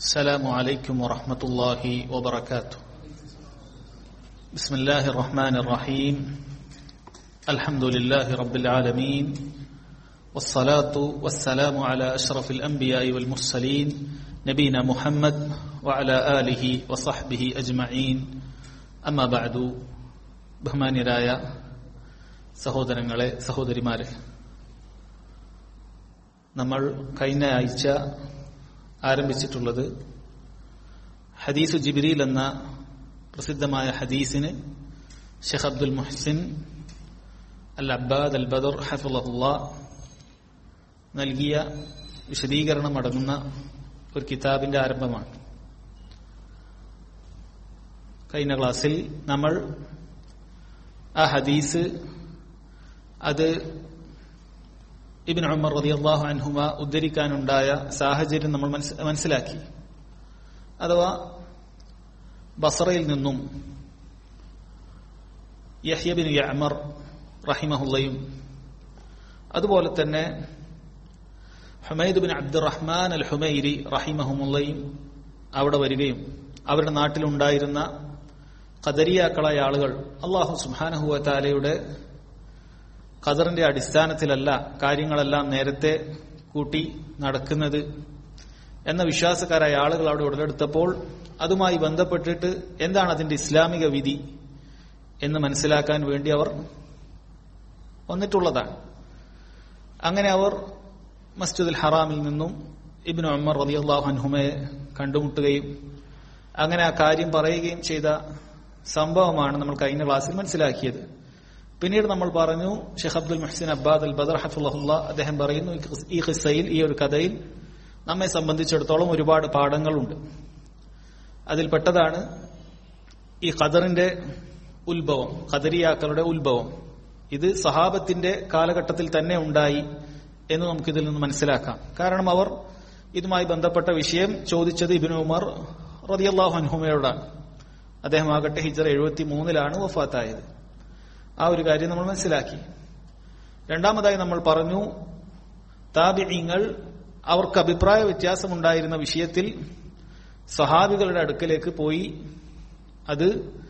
السلام عليكم ورحمة الله وبركاته بسم الله الرحمن الرحيم الحمد لله رب العالمين والصلاة والسلام على أشرف الأنبياء والمرسلين نبينا محمد وعلى آله وصحبه أجمعين أما بعد ബഹുമാന്യരായ സഹോദരങ്ങളെ സഹോദരിമാരെ നമ്മൾ കഴിഞ്ഞ ആഴ്ച ആരംഭിച്ചിട്ടുള്ളത് ഹദീസു ജിബിരിൽ എന്ന പ്രസിദ്ധമായ ഹദീസിന് ഷെഖ് അബ്ദുൽ മുഹ്സിൻ അൽ അബ്ബാദ് അൽ ബദർ ഹഫുള്ള നൽകിയ വിശദീകരണം അടങ്ങുന്ന ഒരു കിതാബിന്റെ ആരംഭമാണ് കഴിഞ്ഞ ക്ലാസ്സിൽ നമ്മൾ ആ ഹദീസ് അത് ഇബിൻ ഉമർ റളിയല്ലാഹു അൻഹുമ ഉദ്ധരിക്കാനുണ്ടായ സാഹചര്യം നമ്മൾ മനസ്സിലാക്കി അഥവാ ബസറയിൽ നിന്നും യഹ്യബിൻ യഅമർ റഹിമഹുല്ലയും അതുപോലെ തന്നെ Humaid bin Abdurrahman al Humairi റഹിമഹുമുല്ലയും അവിടെ വരികയും അവരുടെ നാട്ടിലുണ്ടായിരുന്ന ഖദരിയാക്കളായ ആളുകൾ അള്ളാഹു സുബാനഹുവ താലയുടെ ഖദറിന്റെ അടിസ്ഥാനത്തിലല്ല കാര്യങ്ങളെല്ലാം നേരത്തെ കൂട്ടി നടക്കുന്നത് എന്ന വിശ്വാസക്കാരായ ആളുകൾ അവിടെ ഉടലെടുത്തപ്പോൾ അതുമായി ബന്ധപ്പെട്ടിട്ട് എന്താണ് അതിന്റെ ഇസ്ലാമിക വിധി എന്ന് മനസ്സിലാക്കാൻ വേണ്ടി അവർ വന്നിട്ടുള്ളതാണ് അങ്ങനെ അവർ മസ്ജിദുൽ ഹറാമിൽ നിന്നും ഇബിൻ ഉമ്മർ റളിയല്ലാഹു അൻഹുമയെ കണ്ടുമുട്ടുകയും അങ്ങനെ ആ കാര്യം പറയുകയും ചെയ്ത സംഭവമാണ് നമ്മൾ കഴിഞ്ഞ ക്ലാസ്സിൽ മനസ്സിലാക്കിയത് പിന്നീട് നമ്മൾ പറഞ്ഞു ഷെയ്ഖ് അബ്ദുൽ മുഹ്സിൻ അബ്ബാദ് അൽ ബദർ ഹഫുല്ല അദ്ദേഹം പറയുന്നു ഈ ഖിസയിൽ ഈ ഒരു കഥയിൽ നമ്മെ സംബന്ധിച്ചിടത്തോളം ഒരുപാട് പാഠങ്ങളുണ്ട് അതിൽപ്പെട്ടതാണ് ഈ ഖദറിന്റെ ഉത്ഭവം ഖദരിയാക്കളുടെ ഉത്ഭവം ഇത് സഹാബത്തിന്റെ കാലഘട്ടത്തിൽ തന്നെ ഉണ്ടായി എന്ന് നമുക്കിതിൽ നിന്ന് മനസ്സിലാക്കാം കാരണം അവർ ഇതുമായി ബന്ധപ്പെട്ട വിഷയം ചോദിച്ചത് ഇബിൻ ഉമർ റതിയല്ലാഹു അൻഹുമയോടാണ് അദ്ദേഹം ആകട്ടെ ഹിജറ എഴുപത്തി മൂന്നിലാണ് വഫാത്തായത് ആ ഒരു കാര്യം നമ്മൾ മനസ്സിലാക്കി രണ്ടാമതായി നമ്മൾ പറഞ്ഞു താബിങ്ങൾ അവർക്ക് അഭിപ്രായ വ്യത്യാസമുണ്ടായിരുന്ന വിഷയത്തിൽ സഹാബികളുടെ അടുക്കലേക്ക് പോയി അത്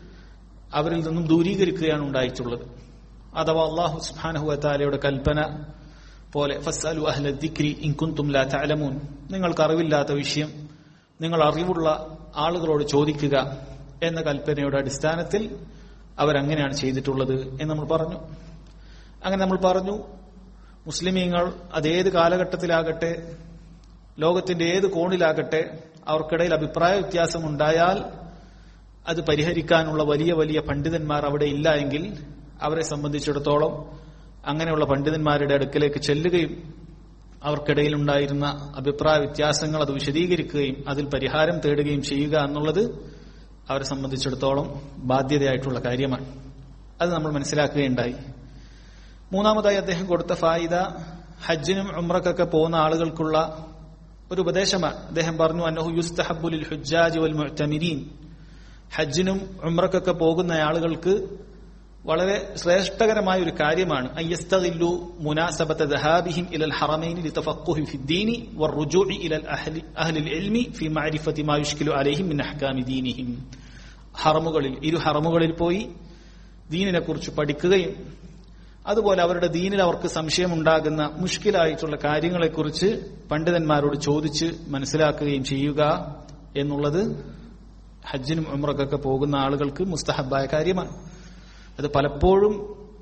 അവരിൽ നിന്നും ദൂരീകരിക്കുകയാണ് ഉണ്ടായിട്ടുള്ളത് അഥവാ അള്ളാഹു സുബാനഹുഅത്താലയുടെ കൽപ്പന പോലെ ഫസ്അലു അഹ്ല ദിക്രി ഇൻകുന്തും ലാ തഅലമൂൻ നിങ്ങൾക്ക് അറിവില്ലാത്ത വിഷയം നിങ്ങൾ അറിവുള്ള ആളുകളോട് ചോദിക്കുക എന്ന കൽപ്പനയുടെ അടിസ്ഥാനത്തിൽ അവരങ്ങനെയാണ് ചെയ്തിട്ടുള്ളത് എന്ന് നമ്മൾ പറഞ്ഞു അങ്ങനെ നമ്മൾ പറഞ്ഞു മുസ്ലിമീങ്ങൾ അതേത് കാലഘട്ടത്തിലാകട്ടെ ലോകത്തിന്റെ ഏത് കോണിലാകട്ടെ അവർക്കിടയിൽ അഭിപ്രായ വ്യത്യാസം ഉണ്ടായാൽ അത് പരിഹരിക്കാനുള്ള വലിയ വലിയ പണ്ഡിതന്മാർ അവിടെ ഇല്ല എങ്കിൽ അവരെ സംബന്ധിച്ചിടത്തോളം അങ്ങനെയുള്ള പണ്ഡിതന്മാരുടെ അടുക്കലേക്ക് ചെല്ലുകയും അവർക്കിടയിൽ ഉണ്ടായിരുന്ന അഭിപ്രായ വ്യത്യാസങ്ങൾ അത് വിശദീകരിക്കുകയും അതിൽ പരിഹാരം തേടുകയും ചെയ്യുക എന്നുള്ളത് അവരെ സംബന്ധിച്ചിടത്തോളം ബാധ്യതയായിട്ടുള്ള കാര്യമാണ് അത് നമ്മൾ മനസ്സിലാക്കുകയുണ്ടായി മൂന്നാമതായി അദ്ദേഹം കൊടുത്ത ഫായിദ ഹജ്ജിനും ഉമ്രക്കൊക്കെ പോകുന്ന ആളുകൾക്കുള്ള ഒരു ഉപദേശമാണ് അദ്ദേഹം പറഞ്ഞു അന്നഹു യുസ്തഹബുലിൽ ഹുജാജ് വൽ മുഅ്തമിരീൻ ഹജ്ജിനും ഉമ്രക്കൊക്കെ പോകുന്ന ആളുകൾക്ക് വളരെ ശ്രേഷ്ഠകരമായ ഒരു കാര്യമാണ് അയ്യസ്തഖില്ലു മുനാസബത ദഹാബിഹിം ഇലൽ ഹറമൈനി ലിതഫഖുഹി ഫിദ്ദീനി വറുജൂഇ ഇലൽ അഹ്ലി അഹ്ലിൽ ഇൽമി ഫി മഅരിഫതി മാ യുഷ്കിലു അലൈഹിം മിൻ അഹ്കാമി ദീനിഹിം ഹറമുകളിൽ ഇരു ഹറമുകളിൽ പോയി ദീനിനെ കുറിച്ച് പഠിക്കുകയും അതുപോലെ അവരുടെ ദീനിൽ അവർക്ക് സംശയമുണ്ടാകുന്ന മുഷ്കിലായിട്ടുള്ള കാര്യങ്ങളെക്കുറിച്ച് പണ്ഡിതന്മാരോട് ചോദിച്ച് മനസ്സിലാക്കുകയും ചെയ്യുക എന്നുള്ളത് ഹജ്ജിനും ഉമ്രക്കൊക്കെ പോകുന്ന ആളുകൾക്ക് മുസ്തഹബായ കാര്യമാണ് അത് പലപ്പോഴും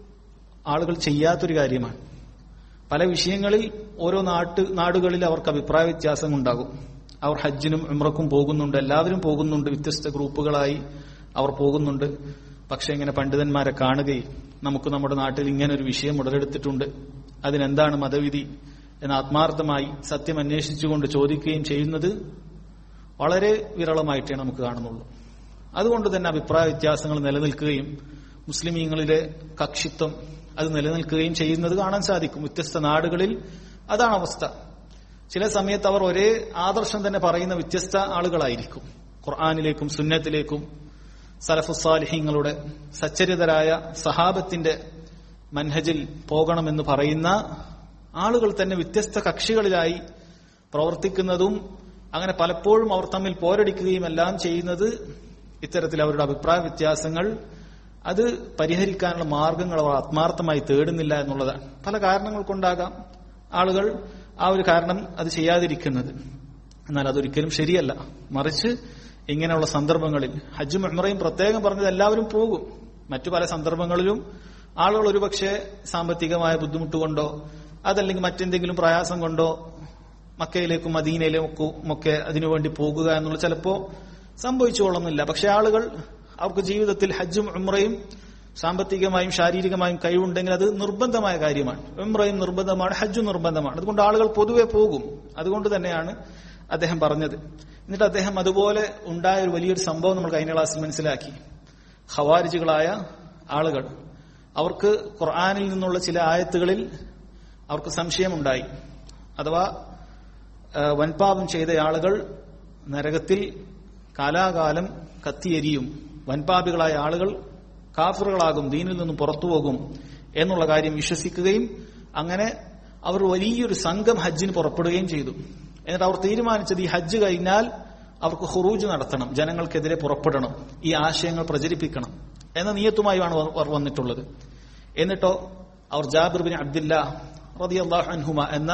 ആളുകൾ ചെയ്യാത്തൊരു കാര്യമാണ് പല വിഷയങ്ങളിൽ ഓരോ നാട്ട് നാടുകളിൽ അവർക്ക് അഭിപ്രായ വ്യത്യാസം ഉണ്ടാകും അവർ ഹജ്ജിനും ഉമ്രക്കും പോകുന്നുണ്ട് എല്ലാവരും പോകുന്നുണ്ട് വ്യത്യസ്ത ഗ്രൂപ്പുകളായി അവർ പോകുന്നുണ്ട് പക്ഷെ ഇങ്ങനെ പണ്ഡിതന്മാരെ കാണുകയും നമുക്ക് നമ്മുടെ നാട്ടിൽ ഇങ്ങനെ ഒരു വിഷയം ഉടലെടുത്തിട്ടുണ്ട് അതിനെന്താണ് മതവിധി എന്ന് ആത്മാർത്ഥമായി സത്യം അന്വേഷിച്ചുകൊണ്ട് ചോദിക്കുകയും ചെയ്യുന്നത് വളരെ വിരളമായിട്ടേ നമുക്ക് കാണുന്നുള്ളൂ അതുകൊണ്ട് തന്നെ അഭിപ്രായ വ്യത്യാസങ്ങൾ നിലനിൽക്കുകയും മുസ്ലിമീങ്ങളിലെ കക്ഷിത്വം അത് നിലനിൽക്കുകയും ചെയ്യുന്നത് കാണാൻ സാധിക്കും വ്യത്യസ്ത നാടുകളിൽ അതാണ് അവസ്ഥ ചില സമയത്ത് അവർ ഒരേ ആദർശം തന്നെ പറയുന്ന വ്യത്യസ്ത ആളുകളായിരിക്കും ഖുർആാനിലേക്കും സുന്നത്തിലേക്കും സലഫുസാലിഹ്യങ്ങളുടെ സച്ചരിതരായ സഹാബത്തിന്റെ മൻഹജിൽ പോകണമെന്ന് പറയുന്ന ആളുകൾ തന്നെ വ്യത്യസ്ത കക്ഷികളിലായി പ്രവർത്തിക്കുന്നതും അങ്ങനെ പലപ്പോഴും അവർ തമ്മിൽ പോരടിക്കുകയും എല്ലാം ചെയ്യുന്നത് ഇത്തരത്തിൽ അവരുടെ അഭിപ്രായ വ്യത്യാസങ്ങൾ അത് പരിഹരിക്കാനുള്ള മാർഗങ്ങൾ അവർ ആത്മാർത്ഥമായി തേടുന്നില്ല എന്നുള്ളതാണ് പല കാരണങ്ങൾ കൊണ്ടാകാം ആളുകൾ ആ ഒരു കാരണം അത് ചെയ്യാതിരിക്കുന്നത് എന്നാൽ അതൊരിക്കലും ശരിയല്ല മറിച്ച് ഇങ്ങനെയുള്ള സന്ദർഭങ്ങളിൽ ഹജ്ജും മെമ്മറയും പ്രത്യേകം പറഞ്ഞത് എല്ലാവരും പോകും മറ്റു പല സന്ദർഭങ്ങളിലും ആളുകൾ ഒരുപക്ഷെ സാമ്പത്തികമായ ബുദ്ധിമുട്ട് കൊണ്ടോ അതല്ലെങ്കിൽ മറ്റെന്തെങ്കിലും പ്രയാസം കൊണ്ടോ മക്കയിലേക്കും മദീനയിലേക്കും ഒക്കെ അതിനുവേണ്ടി പോകുക എന്നുള്ള ചിലപ്പോ സംഭവിച്ചു കൊള്ളുന്നില്ല പക്ഷെ ആളുകൾ അവർക്ക് ജീവിതത്തിൽ ഹജ്ജും ഉമ്രയും സാമ്പത്തികമായും ശാരീരികമായും കഴിവുണ്ടെങ്കിൽ അത് നിർബന്ധമായ കാര്യമാണ് ഉമ്രയും നിർബന്ധമാണ് ഹജ്ജും നിർബന്ധമാണ് അതുകൊണ്ട് ആളുകൾ പൊതുവെ പോകും അതുകൊണ്ട് തന്നെയാണ് അദ്ദേഹം പറഞ്ഞത് എന്നിട്ട് അദ്ദേഹം അതുപോലെ ഉണ്ടായ ഒരു വലിയൊരു സംഭവം നമ്മൾ കഴിഞ്ഞ ക്ലാസ്സിൽ മനസ്സിലാക്കി ഖവാരിജുകളായ ആളുകൾ അവർക്ക് ഖുർആാനിൽ നിന്നുള്ള ചില ആയത്തുകളിൽ അവർക്ക് സംശയമുണ്ടായി അഥവാ വൻപാപം ചെയ്ത ആളുകൾ നരകത്തിൽ കാലാകാലം കത്തിയെരിയും വൻപാപികളായ ആളുകൾ കാഫറുകളാകും ദീനിൽ നിന്നും പുറത്തുപോകും എന്നുള്ള കാര്യം വിശ്വസിക്കുകയും അങ്ങനെ അവർ വലിയൊരു സംഘം ഹജ്ജിന് പുറപ്പെടുകയും ചെയ്തു എന്നിട്ട് അവർ തീരുമാനിച്ചത് ഈ ഹജ്ജ് കഴിഞ്ഞാൽ അവർക്ക് ഹുറൂജ് നടത്തണം ജനങ്ങൾക്കെതിരെ പുറപ്പെടണം ഈ ആശയങ്ങൾ പ്രചരിപ്പിക്കണം എന്ന നിയത്തുമായാണ് അവർ വന്നിട്ടുള്ളത് എന്നിട്ടോ അവർ ജാബിർ ബിൻ അബ്ദില്ല റതി അള്ളാഹു അൻഹുമ എന്ന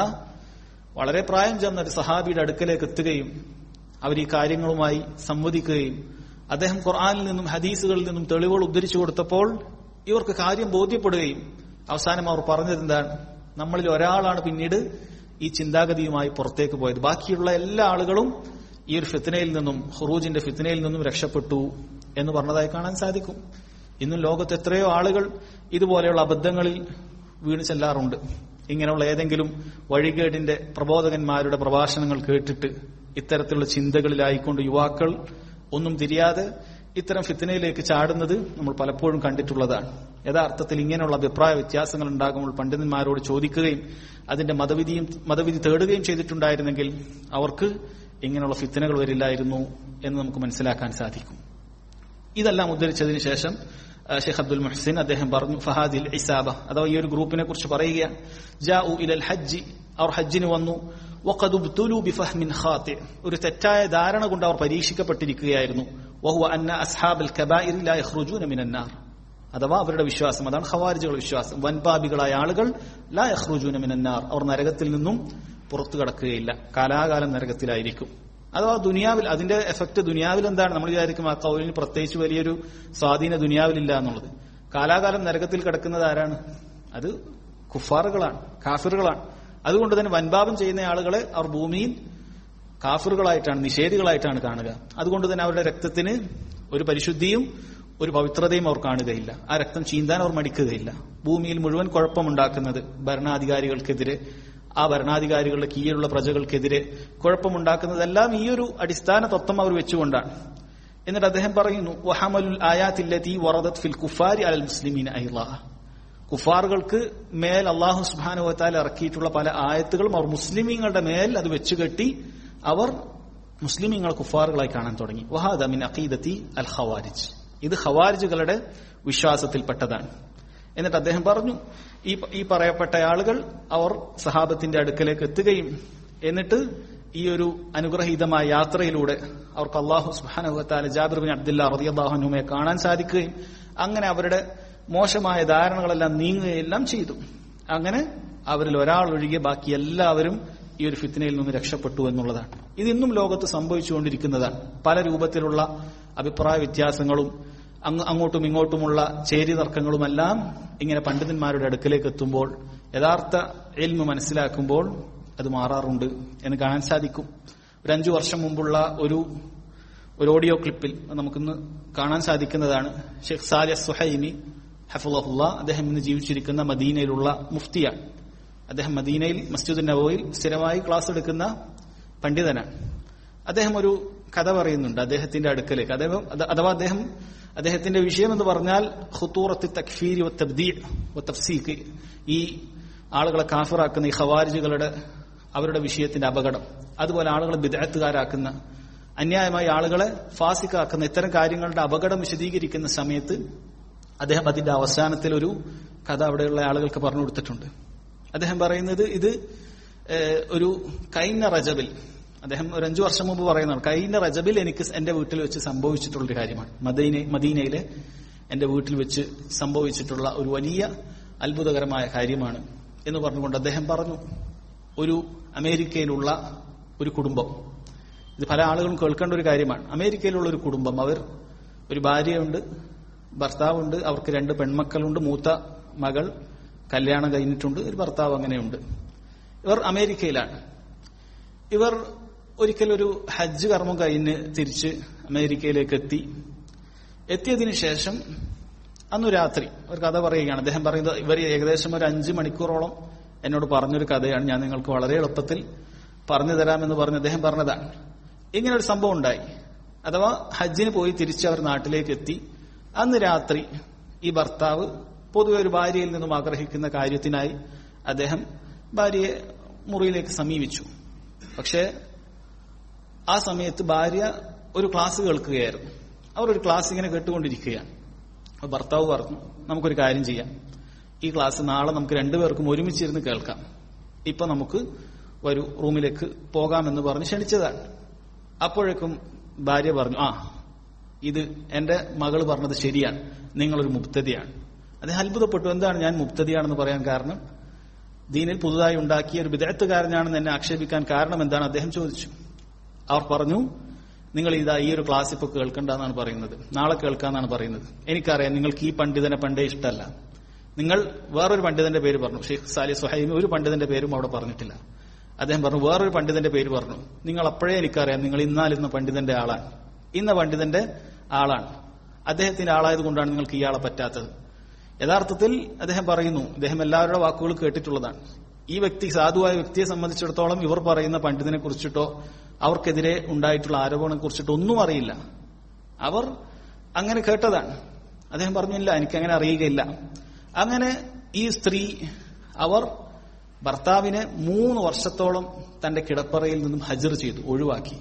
വളരെ പ്രായം ചെന്ന ഒരു സഹാബിയുടെ അടുക്കലേക്ക് എത്തുകയും അവർ ഈ കാര്യങ്ങളുമായി സംവദിക്കുകയും അദ്ദേഹം ഖുർആാനിൽ നിന്നും ഹദീസുകളിൽ നിന്നും തെളിവുകൾ ഉദ്ധരിച്ചു കൊടുത്തപ്പോൾ ഇവർക്ക് കാര്യം ബോധ്യപ്പെടുകയും അവസാനം അവർ പറഞ്ഞത് എന്താണ് നമ്മളിൽ ഒരാളാണ് പിന്നീട് ഈ ചിന്താഗതിയുമായി പുറത്തേക്ക് പോയത് ബാക്കിയുള്ള എല്ലാ ആളുകളും ഈ ഒരു ഫിത്തനയിൽ നിന്നും ഹുറൂജിന്റെ ഫിത്തനയിൽ നിന്നും രക്ഷപ്പെട്ടു എന്ന് പറഞ്ഞതായി കാണാൻ സാധിക്കും ഇന്നും ലോകത്ത് എത്രയോ ആളുകൾ ഇതുപോലെയുള്ള അബദ്ധങ്ങളിൽ വീണ് ചെല്ലാറുണ്ട് ഇങ്ങനെയുള്ള ഏതെങ്കിലും വഴികേടിന്റെ പ്രബോധകന്മാരുടെ പ്രഭാഷണങ്ങൾ കേട്ടിട്ട് ഇത്തരത്തിലുള്ള ചിന്തകളിലായിക്കൊണ്ട് യുവാക്കൾ ഒന്നും തിരിയാതെ ഇത്തരം ഫിത്തനയിലേക്ക് ചാടുന്നത് നമ്മൾ പലപ്പോഴും കണ്ടിട്ടുള്ളതാണ് യഥാർത്ഥത്തിൽ ഇങ്ങനെയുള്ള അഭിപ്രായ വ്യത്യാസങ്ങൾ ഉണ്ടാകുമ്പോൾ പണ്ഡിതന്മാരോട് ചോദിക്കുകയും അതിന്റെ മതവിധിയും മതവിധി തേടുകയും ചെയ്തിട്ടുണ്ടായിരുന്നെങ്കിൽ അവർക്ക് ഇങ്ങനെയുള്ള ഫിത്തനകൾ വരില്ലായിരുന്നു എന്ന് നമുക്ക് മനസ്സിലാക്കാൻ സാധിക്കും ഇതെല്ലാം ഉദ്ധരിച്ചതിന് ശേഷം ഷെയ്ഖ് അബ്ദുൽ മുഹ്സിൻ അദ്ദേഹം പറഞ്ഞു ഫഹാദിൽ ഇസാബ അഥവാ ഈ ഒരു ഗ്രൂപ്പിനെ കുറിച്ച് പറയുകയാണ് ജാ ഇലൽ ഹജ്ജി അവർ ഹജ്ജിന് വന്നു വഖദുബ്തുലു ബിഫഹ്മിൻ ഖാത്തി ഒരു തെറ്റായ ധാരണ കൊണ്ട് അവർ പരീക്ഷിക്കപ്പെട്ടിരിക്കുകയായിരുന്നു വഹുവ അന്ന അസ്ഹാബൽ കബായിരി ലാ യഖ്റുജൂന മിനൻ നാർ അഥവാ അവരുടെ വിശ്വാസം അതാണ് ഖവാരിജുകളുടെ വിശ്വാസം വൻപാപികളായ ആളുകൾ ലാ യഖ്റുജൂന മിനൻ നാർ അവർ നരകത്തിൽ നിന്നും പുറത്തു കടക്കുകയില്ല കാലാകാലം നരകത്തിലായിരിക്കും അഥവാ ദുനിയാവിൽ അതിന്റെ എഫക്ട് ദുനിയാവിൽ എന്താണ് നമ്മൾ വിചാരിക്കും ആ കൗലിന് പ്രത്യേകിച്ച് വലിയൊരു സ്വാധീന ദുനിയാവിലില്ല എന്നുള്ളത് കാലാകാലം നരകത്തിൽ കിടക്കുന്നത് ആരാണ് അത് കുഫാറുകളാണ് കാഫിറുകളാണ് അതുകൊണ്ട് തന്നെ വൻപാപം ചെയ്യുന്ന ആളുകളെ അവർ ഭൂമിയിൽ കാഫിറുകളായിട്ടാണ് നിഷേധികളായിട്ടാണ് കാണുക അതുകൊണ്ട് തന്നെ അവരുടെ രക്തത്തിന് ഒരു പരിശുദ്ധിയും ഒരു പവിത്രതയും അവർ കാണുകയില്ല ആ രക്തം ചീന്താൻ അവർ മടിക്കുകയില്ല ഭൂമിയിൽ മുഴുവൻ കുഴപ്പമുണ്ടാക്കുന്നത് ഭരണാധികാരികൾക്കെതിരെ ആ ഭരണാധികാരികളുടെ കീഴിലുള്ള പ്രജകൾക്കെതിരെ കുഴപ്പമുണ്ടാക്കുന്നതെല്ലാം ഈ ഒരു അടിസ്ഥാന തത്വം അവർ വെച്ചുകൊണ്ടാണ് എന്നിട്ട് അദ്ദേഹം പറയുന്നു വഹമലുൽ ആയാത്തില്ലത്തി വറദത് ഫിൽ കുഫാരി അൽ മുസ്ലിമീൻ ഐലാ കുഫാറുകൾക്ക് മേൽ അള്ളാഹു സുബാനുവത്താൽ ഇറക്കിയിട്ടുള്ള പല ആയത്തുകളും അവർ മുസ്ലിമീങ്ങളുടെ മേൽ അത് വെച്ചുകെട്ടി അവർ മുസ്ലിമീങ്ങൾ കുഫാറുകളായി കാണാൻ തുടങ്ങി വഹാദ മിൻ അഖീദത്തി അൽ ഖവാരിജ് ഇത് ഖവാരിജുകളുടെ വിശ്വാസത്തിൽപ്പെട്ടതാണ് എന്നിട്ട് അദ്ദേഹം പറഞ്ഞു ഈ ഈ പറയപ്പെട്ട ആളുകൾ അവർ സഹാബത്തിന്റെ അടുക്കലേക്ക് എത്തുകയും എന്നിട്ട് ഈ ഒരു അനുഗ്രഹീതമായ യാത്രയിലൂടെ അവർക്ക് അള്ളാഹു സുബാനുഹത്താല ജാബിർ ബിൻ അബ്ദുല്ല റതിയല്ലാഹുനുമെ കാണാൻ സാധിക്കുകയും അങ്ങനെ അവരുടെ മോശമായ ധാരണകളെല്ലാം നീങ്ങുകയെല്ലാം ചെയ്തു അങ്ങനെ അവരിൽ ഒരാൾ ഒഴികെ ബാക്കി എല്ലാവരും ഈ ഒരു ഫിത്തിനയിൽ നിന്ന് രക്ഷപ്പെട്ടു എന്നുള്ളതാണ് ഇത് ഇന്നും ലോകത്ത് സംഭവിച്ചുകൊണ്ടിരിക്കുന്നതാണ് പല രൂപത്തിലുള്ള അഭിപ്രായ വ്യത്യാസങ്ങളും അങ്ങോട്ടും ഇങ്ങോട്ടുമുള്ള ചേരി തർക്കങ്ങളുമെല്ലാം ഇങ്ങനെ പണ്ഡിതന്മാരുടെ അടുക്കലേക്ക് എത്തുമ്പോൾ യഥാർത്ഥ എൽമ് മനസ്സിലാക്കുമ്പോൾ അത് മാറാറുണ്ട് എന്ന് കാണാൻ സാധിക്കും ഒരു അഞ്ചു വർഷം മുമ്പുള്ള ഒരു ഒരു ഓഡിയോ ക്ലിപ്പിൽ നമുക്കിന്ന് കാണാൻ സാധിക്കുന്നതാണ് ഷെയ്ഖ് സാലിഹ് സുഹൈമി ഹഫുള്ള അദ്ദേഹം ഇന്ന് ജീവിച്ചിരിക്കുന്ന മദീനയിലുള്ള മുഫ്തിയാണ് അദ്ദേഹം മദീനയിൽ മസ്ജിദ് നബോയിൽ സ്ഥിരമായി ക്ലാസ് എടുക്കുന്ന പണ്ഡിതനാണ് അദ്ദേഹം ഒരു കഥ പറയുന്നുണ്ട് അദ്ദേഹത്തിന്റെ അടുക്കലേക്ക് അദ്ദേഹം അഥവാ അദ്ദേഹം അദ്ദേഹത്തിന്റെ വിഷയം എന്ന് പറഞ്ഞാൽ ഹുത്തൂറത്ത് തക്ഫീരി തഫ്സീഖ് ഈ ആളുകളെ കാഫിറാക്കുന്ന ഈ ഖവാരിജുകളുടെ അവരുടെ വിഷയത്തിന്റെ അപകടം അതുപോലെ ആളുകളെ വിദഗ്ധക്കാരാക്കുന്ന അന്യായമായി ആളുകളെ ഫാസിക്കാക്കുന്ന ഇത്തരം കാര്യങ്ങളുടെ അപകടം വിശദീകരിക്കുന്ന സമയത്ത് അദ്ദേഹം അതിന്റെ അവസാനത്തിൽ ഒരു കഥ അവിടെയുള്ള ആളുകൾക്ക് പറഞ്ഞു കൊടുത്തിട്ടുണ്ട് അദ്ദേഹം പറയുന്നത് ഇത് ഒരു കഴിഞ്ഞ റജബിൽ അദ്ദേഹം ഒരു അഞ്ചു വർഷം മുമ്പ് പറയുന്നതാണ് കഴിഞ്ഞ റജബിൽ എനിക്ക് എന്റെ വീട്ടിൽ വെച്ച് സംഭവിച്ചിട്ടുള്ളൊരു കാര്യമാണ് മദീന മദീനയിലെ എന്റെ വീട്ടിൽ വെച്ച് സംഭവിച്ചിട്ടുള്ള ഒരു വലിയ അത്ഭുതകരമായ കാര്യമാണ് എന്ന് പറഞ്ഞുകൊണ്ട് അദ്ദേഹം പറഞ്ഞു ഒരു അമേരിക്കയിലുള്ള ഒരു കുടുംബം ഇത് പല ആളുകളും കേൾക്കേണ്ട ഒരു കാര്യമാണ് അമേരിക്കയിലുള്ള ഒരു കുടുംബം അവർ ഒരു ഭാര്യയുണ്ട് ഭർത്താവുണ്ട് അവർക്ക് രണ്ട് പെൺമക്കളുണ്ട് മൂത്ത മകൾ കല്യാണം കഴിഞ്ഞിട്ടുണ്ട് ഒരു ഭർത്താവ് അങ്ങനെയുണ്ട് ഇവർ അമേരിക്കയിലാണ് ഇവർ ഒരിക്കൽ ഒരു ഹജ്ജ് കർമ്മം കഴിഞ്ഞ് തിരിച്ച് അമേരിക്കയിലേക്ക് എത്തി എത്തിയതിനു ശേഷം അന്നു രാത്രി ഒരു കഥ പറയുകയാണ് അദ്ദേഹം പറയുന്നത് ഇവർ ഏകദേശം ഒരു അഞ്ച് മണിക്കൂറോളം എന്നോട് പറഞ്ഞൊരു കഥയാണ് ഞാൻ നിങ്ങൾക്ക് വളരെ എളുപ്പത്തിൽ പറഞ്ഞു തരാമെന്ന് പറഞ്ഞ് അദ്ദേഹം പറഞ്ഞതാണ് ഇങ്ങനെ ഒരു സംഭവം ഉണ്ടായി അഥവാ ഹജ്ജിന് പോയി തിരിച്ച് അവർ നാട്ടിലേക്ക് എത്തി അന്ന് രാത്രി ഈ ഭർത്താവ് പൊതുവെ ഒരു ഭാര്യയിൽ നിന്നും ആഗ്രഹിക്കുന്ന കാര്യത്തിനായി അദ്ദേഹം ഭാര്യയെ മുറിയിലേക്ക് സമീപിച്ചു പക്ഷേ ആ സമയത്ത് ഭാര്യ ഒരു ക്ലാസ് കേൾക്കുകയായിരുന്നു അവർ ഒരു ക്ലാസ് ഇങ്ങനെ കേട്ടുകൊണ്ടിരിക്കുകയാണ് അപ്പൊ ഭർത്താവ് പറഞ്ഞു നമുക്കൊരു കാര്യം ചെയ്യാം ഈ ക്ലാസ് നാളെ നമുക്ക് രണ്ടുപേർക്കും ഒരുമിച്ചിരുന്ന് കേൾക്കാം ഇപ്പൊ നമുക്ക് ഒരു റൂമിലേക്ക് പോകാമെന്ന് പറഞ്ഞ് ക്ഷണിച്ചതാണ് അപ്പോഴേക്കും ഭാര്യ പറഞ്ഞു ആ ഇത് എന്റെ മകൾ പറഞ്ഞത് ശരിയാണ് നിങ്ങളൊരു മുക്തതയാണ് അദ്ദേഹം അത്ഭുതപ്പെട്ടു എന്താണ് ഞാൻ മുക്തതയാണെന്ന് പറയാൻ കാരണം ദീനിൽ പുതുതായി ഉണ്ടാക്കിയ ഒരു വിദഗ്ധകാരനാണെന്ന് എന്നെ ആക്ഷേപിക്കാൻ കാരണം എന്താണ് അദ്ദേഹം ചോദിച്ചു അവർ പറഞ്ഞു നിങ്ങൾ ഇതാ ഈ ഒരു ക്ലാസ് ഇപ്പൊ കേൾക്കണ്ടെന്നാണ് പറയുന്നത് നാളെ കേൾക്കാന്നാണ് പറയുന്നത് എനിക്കറിയാം നിങ്ങൾക്ക് ഈ പണ്ഡിതനെ പണ്ടേ ഇഷ്ടമല്ല നിങ്ങൾ വേറൊരു പണ്ഡിതന്റെ പേര് പറഞ്ഞു ഷെയ്ഖ് സാലി സുഹൈമി ഒരു പണ്ഡിതന്റെ പേരും അവിടെ പറഞ്ഞിട്ടില്ല അദ്ദേഹം പറഞ്ഞു വേറൊരു പണ്ഡിതന്റെ പേര് പറഞ്ഞു നിങ്ങൾ അപ്പോഴേ എനിക്കറിയാം നിങ്ങൾ ഇന്നാലിരുന്ന പണ്ഡിതന്റെ ആളാണ് ഇന്ന പണ്ഡിതന്റെ ആളാണ് അദ്ദേഹത്തിന്റെ ആളായത് കൊണ്ടാണ് നിങ്ങൾക്ക് ഇയാളെ പറ്റാത്തത് യഥാർത്ഥത്തിൽ അദ്ദേഹം പറയുന്നു അദ്ദേഹം എല്ലാവരുടെ വാക്കുകൾ കേട്ടിട്ടുള്ളതാണ് ഈ വ്യക്തി സാധുവായ വ്യക്തിയെ സംബന്ധിച്ചിടത്തോളം ഇവർ പറയുന്ന പണ്ഡിതനെ കുറിച്ചിട്ടോ അവർക്കെതിരെ ഉണ്ടായിട്ടുള്ള ആരോപണത്തെ കുറിച്ചിട്ടോ ഒന്നും അറിയില്ല അവർ അങ്ങനെ കേട്ടതാണ് അദ്ദേഹം പറഞ്ഞില്ല എനിക്കങ്ങനെ അറിയുകയില്ല അങ്ങനെ ഈ സ്ത്രീ അവർ ഭർത്താവിനെ മൂന്ന് വർഷത്തോളം തന്റെ കിടപ്പറയിൽ നിന്നും ഹജർ ചെയ്തു ഒഴിവാക്കി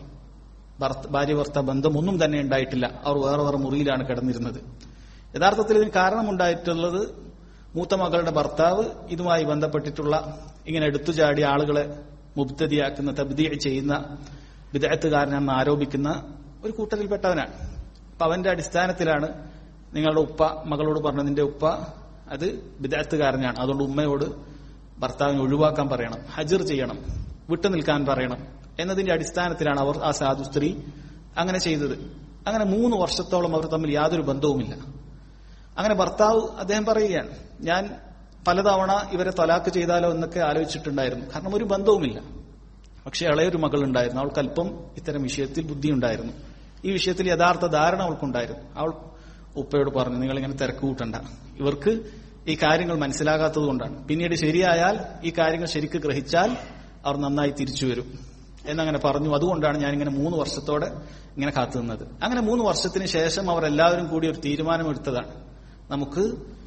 ഭാര്യ ഭർത്ത ബന്ധമൊന്നും തന്നെ ഉണ്ടായിട്ടില്ല അവർ വേറെ വേറെ മുറിയിലാണ് കിടന്നിരുന്നത് യഥാർത്ഥത്തിൽ ഇതിന് കാരണമുണ്ടായിട്ടുള്ളത് മൂത്ത മകളുടെ ഭർത്താവ് ഇതുമായി ബന്ധപ്പെട്ടിട്ടുള്ള ഇങ്ങനെ എടുത്തുചാടി ആളുകളെ മുബ്തതിയാക്കുന്ന തബ്ദീ ചെയ്യുന്ന വിദഗ്ധകാരനെന്ന് ആരോപിക്കുന്ന ഒരു കൂട്ടത്തിൽപ്പെട്ടവനാണ് അപ്പൊ അവന്റെ അടിസ്ഥാനത്തിലാണ് നിങ്ങളുടെ ഉപ്പ മകളോട് പറഞ്ഞ നിന്റെ ഉപ്പ അത് വിദഗ്ധകാരനാണ് അതുകൊണ്ട് ഉമ്മയോട് ഭർത്താവിനെ ഒഴിവാക്കാൻ പറയണം ഹജർ ചെയ്യണം വിട്ടുനിൽക്കാൻ പറയണം എന്നതിന്റെ അടിസ്ഥാനത്തിലാണ് അവർ ആ സാധു സ്ത്രീ അങ്ങനെ ചെയ്തത് അങ്ങനെ മൂന്ന് വർഷത്തോളം അവർ തമ്മിൽ യാതൊരു ബന്ധവുമില്ല അങ്ങനെ ഭർത്താവ് അദ്ദേഹം പറയുകയാണ് ഞാൻ പലതവണ ഇവരെ തലാക്ക് ചെയ്താലോ എന്നൊക്കെ ആലോചിച്ചിട്ടുണ്ടായിരുന്നു കാരണം ഒരു ബന്ധവുമില്ല പക്ഷെ ഇളയൊരു മകളുണ്ടായിരുന്നു അവൾക്ക് അല്പം ഇത്തരം വിഷയത്തിൽ ബുദ്ധിയുണ്ടായിരുന്നു ഈ വിഷയത്തിൽ യഥാർത്ഥ ധാരണ അവൾക്കുണ്ടായിരുന്നു അവൾ ഉപ്പയോട് പറഞ്ഞു നിങ്ങൾ ഇങ്ങനെ തിരക്ക് കൂട്ടണ്ട ഇവർക്ക് ഈ കാര്യങ്ങൾ മനസ്സിലാകാത്തത് കൊണ്ടാണ് പിന്നീട് ശരിയായാൽ ഈ കാര്യങ്ങൾ ശരിക്ക് ഗ്രഹിച്ചാൽ അവർ നന്നായി തിരിച്ചു വരും എന്നങ്ങനെ പറഞ്ഞു അതുകൊണ്ടാണ് ഞാൻ ഇങ്ങനെ മൂന്ന് വർഷത്തോടെ ഇങ്ങനെ കാത്തുനിന്നത് അങ്ങനെ മൂന്ന് വർഷത്തിന് ശേഷം അവർ എല്ലാവരും കൂടി ഒരു തീരുമാനമെടുത്തതാണ് നമുക്ക്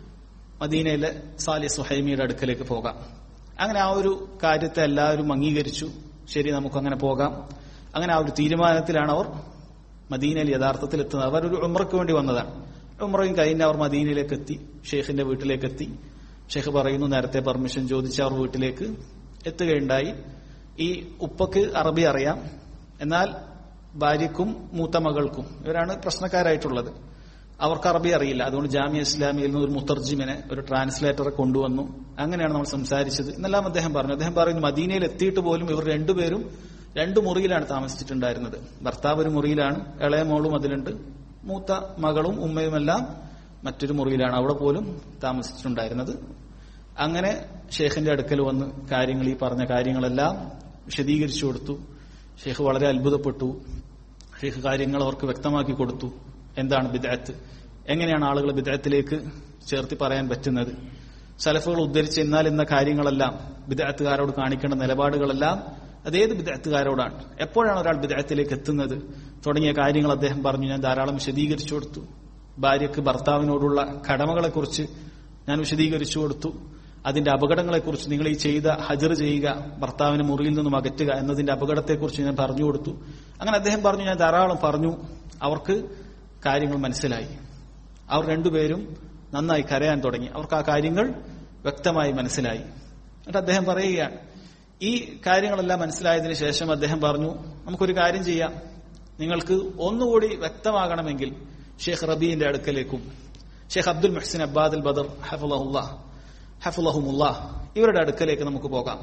മദീനയിലെ സാലി സുഹൈമിയുടെ അടുക്കലേക്ക് പോകാം അങ്ങനെ ആ ഒരു കാര്യത്തെ എല്ലാവരും അംഗീകരിച്ചു ശരി നമുക്ക് അങ്ങനെ പോകാം അങ്ങനെ ആ ഒരു തീരുമാനത്തിലാണ് അവർ മദീനയിൽ യഥാർത്ഥത്തിൽ എത്തുന്നത് അവർ ഒരു ഉമ്രയ്ക്ക് വേണ്ടി വന്നതാണ് ഉമ്രയും കഴിഞ്ഞ് അവർ മദീനയിലേക്ക് എത്തി ഷെയ്ഖിന്റെ വീട്ടിലേക്ക് എത്തി ഷെയ്ഖ് പറയുന്നു നേരത്തെ പെർമിഷൻ ചോദിച്ച് അവർ വീട്ടിലേക്ക് എത്തുകയുണ്ടായി ഈ ഉപ്പക്ക് അറബി അറിയാം എന്നാൽ ഭാര്യക്കും മൂത്ത മകൾക്കും ഇവരാണ് പ്രശ്നക്കാരായിട്ടുള്ളത് അവർക്ക് അറബി അറിയില്ല അതുകൊണ്ട് ജാമ്യ ഇസ്ലാമിയിൽ നിന്ന് ഒരു മുത്തർജിമിനെ ഒരു ട്രാൻസ്ലേറ്ററെ കൊണ്ടുവന്നു അങ്ങനെയാണ് നമ്മൾ സംസാരിച്ചത് എന്നെല്ലാം അദ്ദേഹം പറഞ്ഞു അദ്ദേഹം പറയുന്നു മദീനയിൽ എത്തിയിട്ട് പോലും ഇവർ രണ്ടുപേരും രണ്ടു മുറിയിലാണ് താമസിച്ചിട്ടുണ്ടായിരുന്നത് ഭർത്താവ് ഒരു മുറിയിലാണ് ഇളയ മോളും അതിലുണ്ട് മൂത്ത മകളും ഉമ്മയുമെല്ലാം മറ്റൊരു മുറിയിലാണ് അവിടെ പോലും താമസിച്ചിട്ടുണ്ടായിരുന്നത് അങ്ങനെ ഷെയ്ഖിന്റെ അടുക്കൽ വന്ന് കാര്യങ്ങൾ ഈ പറഞ്ഞ കാര്യങ്ങളെല്ലാം വിശദീകരിച്ചു കൊടുത്തു ഷെയ്ഖ് വളരെ അത്ഭുതപ്പെട്ടു ഷെയ്ഖ് കാര്യങ്ങൾ അവർക്ക് വ്യക്തമാക്കി കൊടുത്തു എന്താണ് ബിദഅത്ത് എങ്ങനെയാണ് ആളുകൾ ബിദഅത്തിലേക്ക് ചേർത്തി പറയാൻ പറ്റുന്നത് സലഫുകൾ ഉദ്ധരിച്ച എന്നാൽ എന്ന കാര്യങ്ങളെല്ലാം ബിദഅത്തുകാരോട് കാണിക്കേണ്ട നിലപാടുകളെല്ലാം അതേത് ബിദഅത്തുകാരോടാണ് എപ്പോഴാണ് ഒരാൾ ബിദഅത്തിലേക്ക് എത്തുന്നത് തുടങ്ങിയ കാര്യങ്ങൾ അദ്ദേഹം പറഞ്ഞു ഞാൻ ധാരാളം വിശദീകരിച്ചു കൊടുത്തു ഭാര്യയ്ക്ക് ഭർത്താവിനോടുള്ള കടമകളെക്കുറിച്ച് ഞാൻ വിശദീകരിച്ചു കൊടുത്തു അതിന്റെ അപകടങ്ങളെക്കുറിച്ച് നിങ്ങൾ ഈ ചെയ്ത ഹജർ ചെയ്യുക ഭർത്താവിനെ മുറിയിൽ നിന്നും അകറ്റുക എന്നതിന്റെ അപകടത്തെക്കുറിച്ച് ഞാൻ പറഞ്ഞു കൊടുത്തു അങ്ങനെ അദ്ദേഹം പറഞ്ഞു ഞാൻ ധാരാളം പറഞ്ഞു അവർക്ക് കാര്യങ്ങൾ മനസ്സിലായി അവർ രണ്ടുപേരും നന്നായി കരയാൻ തുടങ്ങി അവർക്ക് ആ കാര്യങ്ങൾ വ്യക്തമായി മനസ്സിലായി എന്നിട്ട് അദ്ദേഹം പറയുകയാണ് ഈ കാര്യങ്ങളെല്ലാം മനസ്സിലായതിനു ശേഷം അദ്ദേഹം പറഞ്ഞു നമുക്കൊരു കാര്യം ചെയ്യാം നിങ്ങൾക്ക് ഒന്നുകൂടി വ്യക്തമാകണമെങ്കിൽ ഷെയ്ഖ് റബീന്റെ അടുക്കലേക്കും ഷെയ്ഖ് അബ്ദുൽ മെഹ്സിൻ അബ്ബാദുൽ ബദർ ഹഫുലഹുല്ലാ ഹഫുലഹുമുല്ലാ ഇവരുടെ അടുക്കലേക്ക് നമുക്ക് പോകാം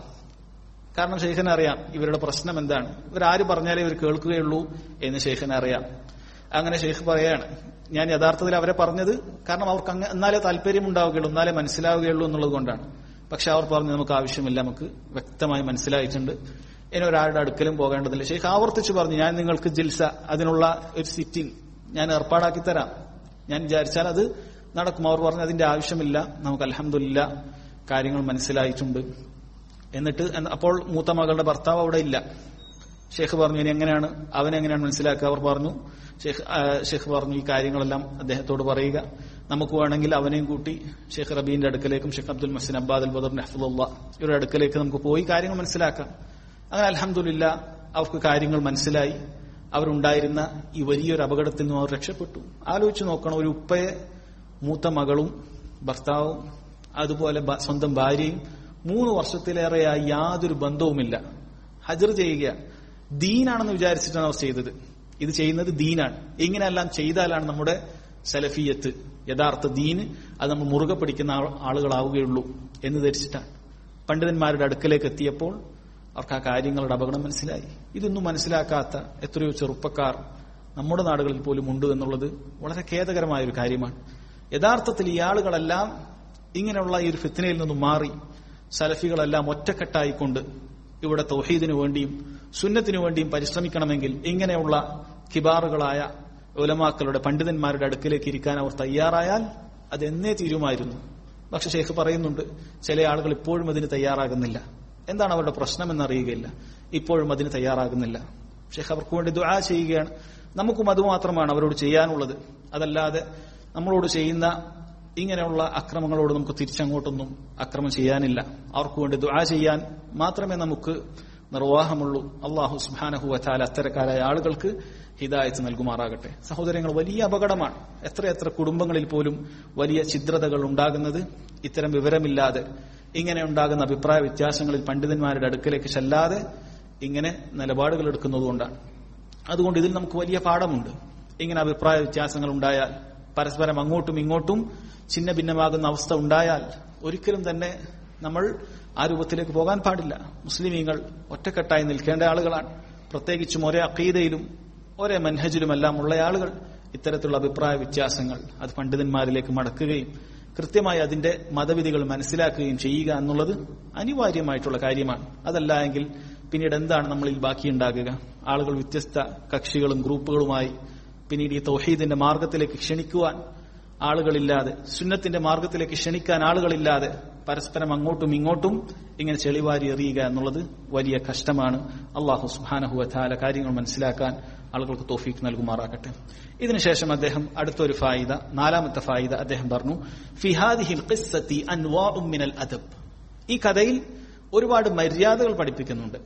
കാരണം ഷെയ്ഖിനെ അറിയാം ഇവരുടെ പ്രശ്നം എന്താണ് ഇവരാര് പറഞ്ഞാലേ ഇവർ കേൾക്കുകയുള്ളൂ എന്ന് ഷെയ്ഖിനെ അറിയാം അങ്ങനെ ഷെയ്ഖ് പറയാണ് ഞാൻ യഥാർത്ഥത്തിൽ അവരെ പറഞ്ഞത് കാരണം അവർക്ക് അങ്ങ് എന്നാലേ താല്പര്യം ഉണ്ടാവുകയുള്ളൂ എന്നാലേ മനസ്സിലാവുകയുള്ളൂ എന്നുള്ളത് കൊണ്ടാണ് പക്ഷെ അവർ പറഞ്ഞു നമുക്ക് ആവശ്യമില്ല നമുക്ക് വ്യക്തമായി മനസ്സിലായിട്ടുണ്ട് ഇനി ഒരാളുടെ അടുക്കലും പോകേണ്ടതില്ല ഷെയ്ഖ് ആവർത്തിച്ചു പറഞ്ഞു ഞാൻ നിങ്ങൾക്ക് ജിൽസ അതിനുള്ള ഒരു സിറ്റിംഗ് ഞാൻ ഏർപ്പാടാക്കി തരാം ഞാൻ വിചാരിച്ചാൽ അത് നടക്കും അവർ പറഞ്ഞു അതിന്റെ ആവശ്യമില്ല നമുക്ക് അലഹമില്ല കാര്യങ്ങൾ മനസ്സിലായിട്ടുണ്ട് എന്നിട്ട് എന്ന- അപ്പോൾ മൂത്ത മകളുടെ ഭർത്താവ് അവിടെ ഇല്ല ഷെയ്ഖ് പറഞ്ഞു ഇനി എങ്ങനെയാണ് അവനെങ്ങനെയാണ് മനസ്സിലാക്കുക അവർ പറഞ്ഞു ഷെയ്ഖ് ആ, ഷെയ്ഖ് പറഞ്ഞു ഈ കാര്യങ്ങളെല്ലാം അദ്ദേഹത്തോട് പറയുക നമുക്ക് വേണമെങ്കിൽ അവനെയും കൂട്ടി ഷെയ്ഖ് റബീന്റെ അടുക്കലേക്കും ഷെയ്ഖ് അബ്ദുൽ മസിൻ അബ്ബാദ് ബദർ നഹ്ഫുല്ല ഇവരുടെ അടുക്കലേക്ക് നമുക്ക് പോയി കാര്യങ്ങൾ മനസ്സിലാക്കാം അങ്ങനെ അലഹമില്ല അവർക്ക് കാര്യങ്ങൾ മനസ്സിലായി അവരുണ്ടായിരുന്ന ഈ വലിയൊരു അപകടത്തിൽ നിന്നും അവർ രക്ഷപ്പെട്ടു ആലോചിച്ച് നോക്കണം ഒരു ഉപ്പയെ മൂത്ത മകളും ഭർത്താവും അതുപോലെ ഭ- സ്വന്തം ഭാര്യയും മൂന്ന് വർഷത്തിലേറെയായി യാതൊരു ബന്ധവുമില്ല ഹജർ ചെയ്യുക ദീനാണെന്ന് വിചാരിച്ചിട്ടാണ് അവർ ചെയ്തത് ഇത് ചെയ്യുന്നത് ദീനാണ് ഇങ്ങനെയെല്ലാം ചെയ്താലാണ് നമ്മുടെ സലഫിയത്ത് യഥാർത്ഥ ദീന് അത് നമ്മൾ മുറുകെ പിടിക്കുന്ന ആൾ- ആളുകളാവുകയുള്ളൂ എന്ന് ധരിച്ചിട്ടാണ് പണ്ഡിതന്മാരുടെ അടുക്കലേക്ക് എത്തിയപ്പോൾ അവർക്ക് ആ കാര്യങ്ങളുടെ അപകടം മനസ്സിലായി ഇതൊന്നും മനസ്സിലാക്കാത്ത എത്രയോ ചെറുപ്പക്കാർ നമ്മുടെ നാടുകളിൽ പോലും ഉണ്ട് എന്നുള്ളത് വളരെ ഖേദകരമായ ഒരു കാര്യമാണ് യഥാർത്ഥത്തിൽ ഈ ആളുകളെല്ലാം ഇങ്ങനെയുള്ള ഈ ഒരു ഫിത്തനയിൽ നിന്നും മാറി സലഫികളെല്ലാം ഒറ്റക്കെട്ടായിക്കൊണ്ട് ഇവിടെ തൗഹീദിനു വേണ്ടിയും സുന്നത്തിനു വേണ്ടിയും പരിശ്രമിക്കണമെങ്കിൽ ഇങ്ങനെയുള്ള കിബാറുകളായ ഉലമാക്കളുടെ പണ്ഡിതന്മാരുടെ അടുക്കിലേക്ക് ഇരിക്കാൻ അവർ തയ്യാറായാൽ അത് എന്നേ തീരുമായിരുന്നു പക്ഷെ ഷെയ്ഖ് പറയുന്നുണ്ട് ചില ആളുകൾ ഇപ്പോഴും അതിന് തയ്യാറാകുന്നില്ല എന്താണ് അവരുടെ പ്രശ്നം എന്നറിയുകയില്ല ഇപ്പോഴും അതിന് തയ്യാറാകുന്നില്ല ഷെയ്ഖ് അവർക്ക് വേണ്ടി ദുആ ചെയ്യുകയാണ് നമുക്കും അതുമാത്രമാണ് അവരോട് ചെയ്യാനുള്ളത് അതല്ലാതെ നമ്മളോട് ചെയ്യുന്ന ഇങ്ങനെയുള്ള അക്രമങ്ങളോട് നമുക്ക് തിരിച്ചങ്ങോട്ടൊന്നും അക്രമം ചെയ്യാനില്ല അവർക്ക് വേണ്ടി ദുആ ചെയ്യാൻ മാത്രമേ നമുക്ക് നിർവാഹമുള്ളൂ അള്ളാഹു സുബാനഹു വച്ചാൽ അത്തരക്കാരായ ആളുകൾക്ക് ഹിദായത്ത് നൽകുമാറാകട്ടെ സഹോദരങ്ങൾ വലിയ അപകടമാണ് എത്രയെത്ര കുടുംബങ്ങളിൽ പോലും വലിയ ഛിദ്രതകൾ ഉണ്ടാകുന്നത് ഇത്തരം വിവരമില്ലാതെ ഇങ്ങനെ ഉണ്ടാകുന്ന അഭിപ്രായ വ്യത്യാസങ്ങളിൽ പണ്ഡിതന്മാരുടെ അടുക്കലേക്ക് ചെല്ലാതെ ഇങ്ങനെ നിലപാടുകൾ എടുക്കുന്നതുകൊണ്ടാണ് അതുകൊണ്ട് ഇതിൽ നമുക്ക് വലിയ പാഠമുണ്ട് ഇങ്ങനെ അഭിപ്രായ വ്യത്യാസങ്ങൾ ഉണ്ടായാൽ പരസ്പരം അങ്ങോട്ടും ഇങ്ങോട്ടും ഛിന്ന ഭിന്നമാകുന്ന അവസ്ഥ ഉണ്ടായാൽ ഒരിക്കലും തന്നെ നമ്മൾ ആ രൂപത്തിലേക്ക് പോകാൻ പാടില്ല മുസ്ലിമീങ്ങൾ ഒറ്റക്കെട്ടായി നിൽക്കേണ്ട ആളുകളാണ് പ്രത്യേകിച്ചും ഒരേ അക്കീതയിലും ഒരേ മൻഹജിലുമെല്ലാം ഉള്ള ആളുകൾ ഇത്തരത്തിലുള്ള അഭിപ്രായ വ്യത്യാസങ്ങൾ അത് പണ്ഡിതന്മാരിലേക്ക് മടക്കുകയും കൃത്യമായി അതിന്റെ മതവിധികൾ മനസ്സിലാക്കുകയും ചെയ്യുക എന്നുള്ളത് അനിവാര്യമായിട്ടുള്ള കാര്യമാണ് അതല്ല എങ്കിൽ പിന്നീട് എന്താണ് നമ്മളിൽ ബാക്കിയുണ്ടാകുക ആളുകൾ വ്യത്യസ്ത കക്ഷികളും ഗ്രൂപ്പുകളുമായി പിന്നീട് ഈ തൗഹീദിന്റെ മാർഗത്തിലേക്ക് ക്ഷണിക്കുവാൻ ആളുകളില്ലാതെ സുന്നത്തിന്റെ മാർഗത്തിലേക്ക് ക്ഷണിക്കാൻ ആളുകളില്ലാതെ പരസ്പരം അങ്ങോട്ടും ഇങ്ങോട്ടും ഇങ്ങനെ ചെളിവാരി എറിയുക എന്നുള്ളത് വലിയ കഷ്ടമാണ് അള്ളാഹു സുഹാനഹുവല കാര്യങ്ങൾ മനസ്സിലാക്കാൻ ആളുകൾക്ക് തോഫീക്ക് നൽകുമാറാകട്ടെ ഇതിനുശേഷം അദ്ദേഹം അടുത്തൊരു ഫായിദ നാലാമത്തെ ഫായിദ അദ്ദേഹം പറഞ്ഞു ഫിഹാദിഹിൽ ഖിസ്സത്തി അൻവാഉം മിനൽ അദബ് ഈ കഥയിൽ ഒരുപാട് മര്യാദകൾ പഠിപ്പിക്കുന്നുണ്ട്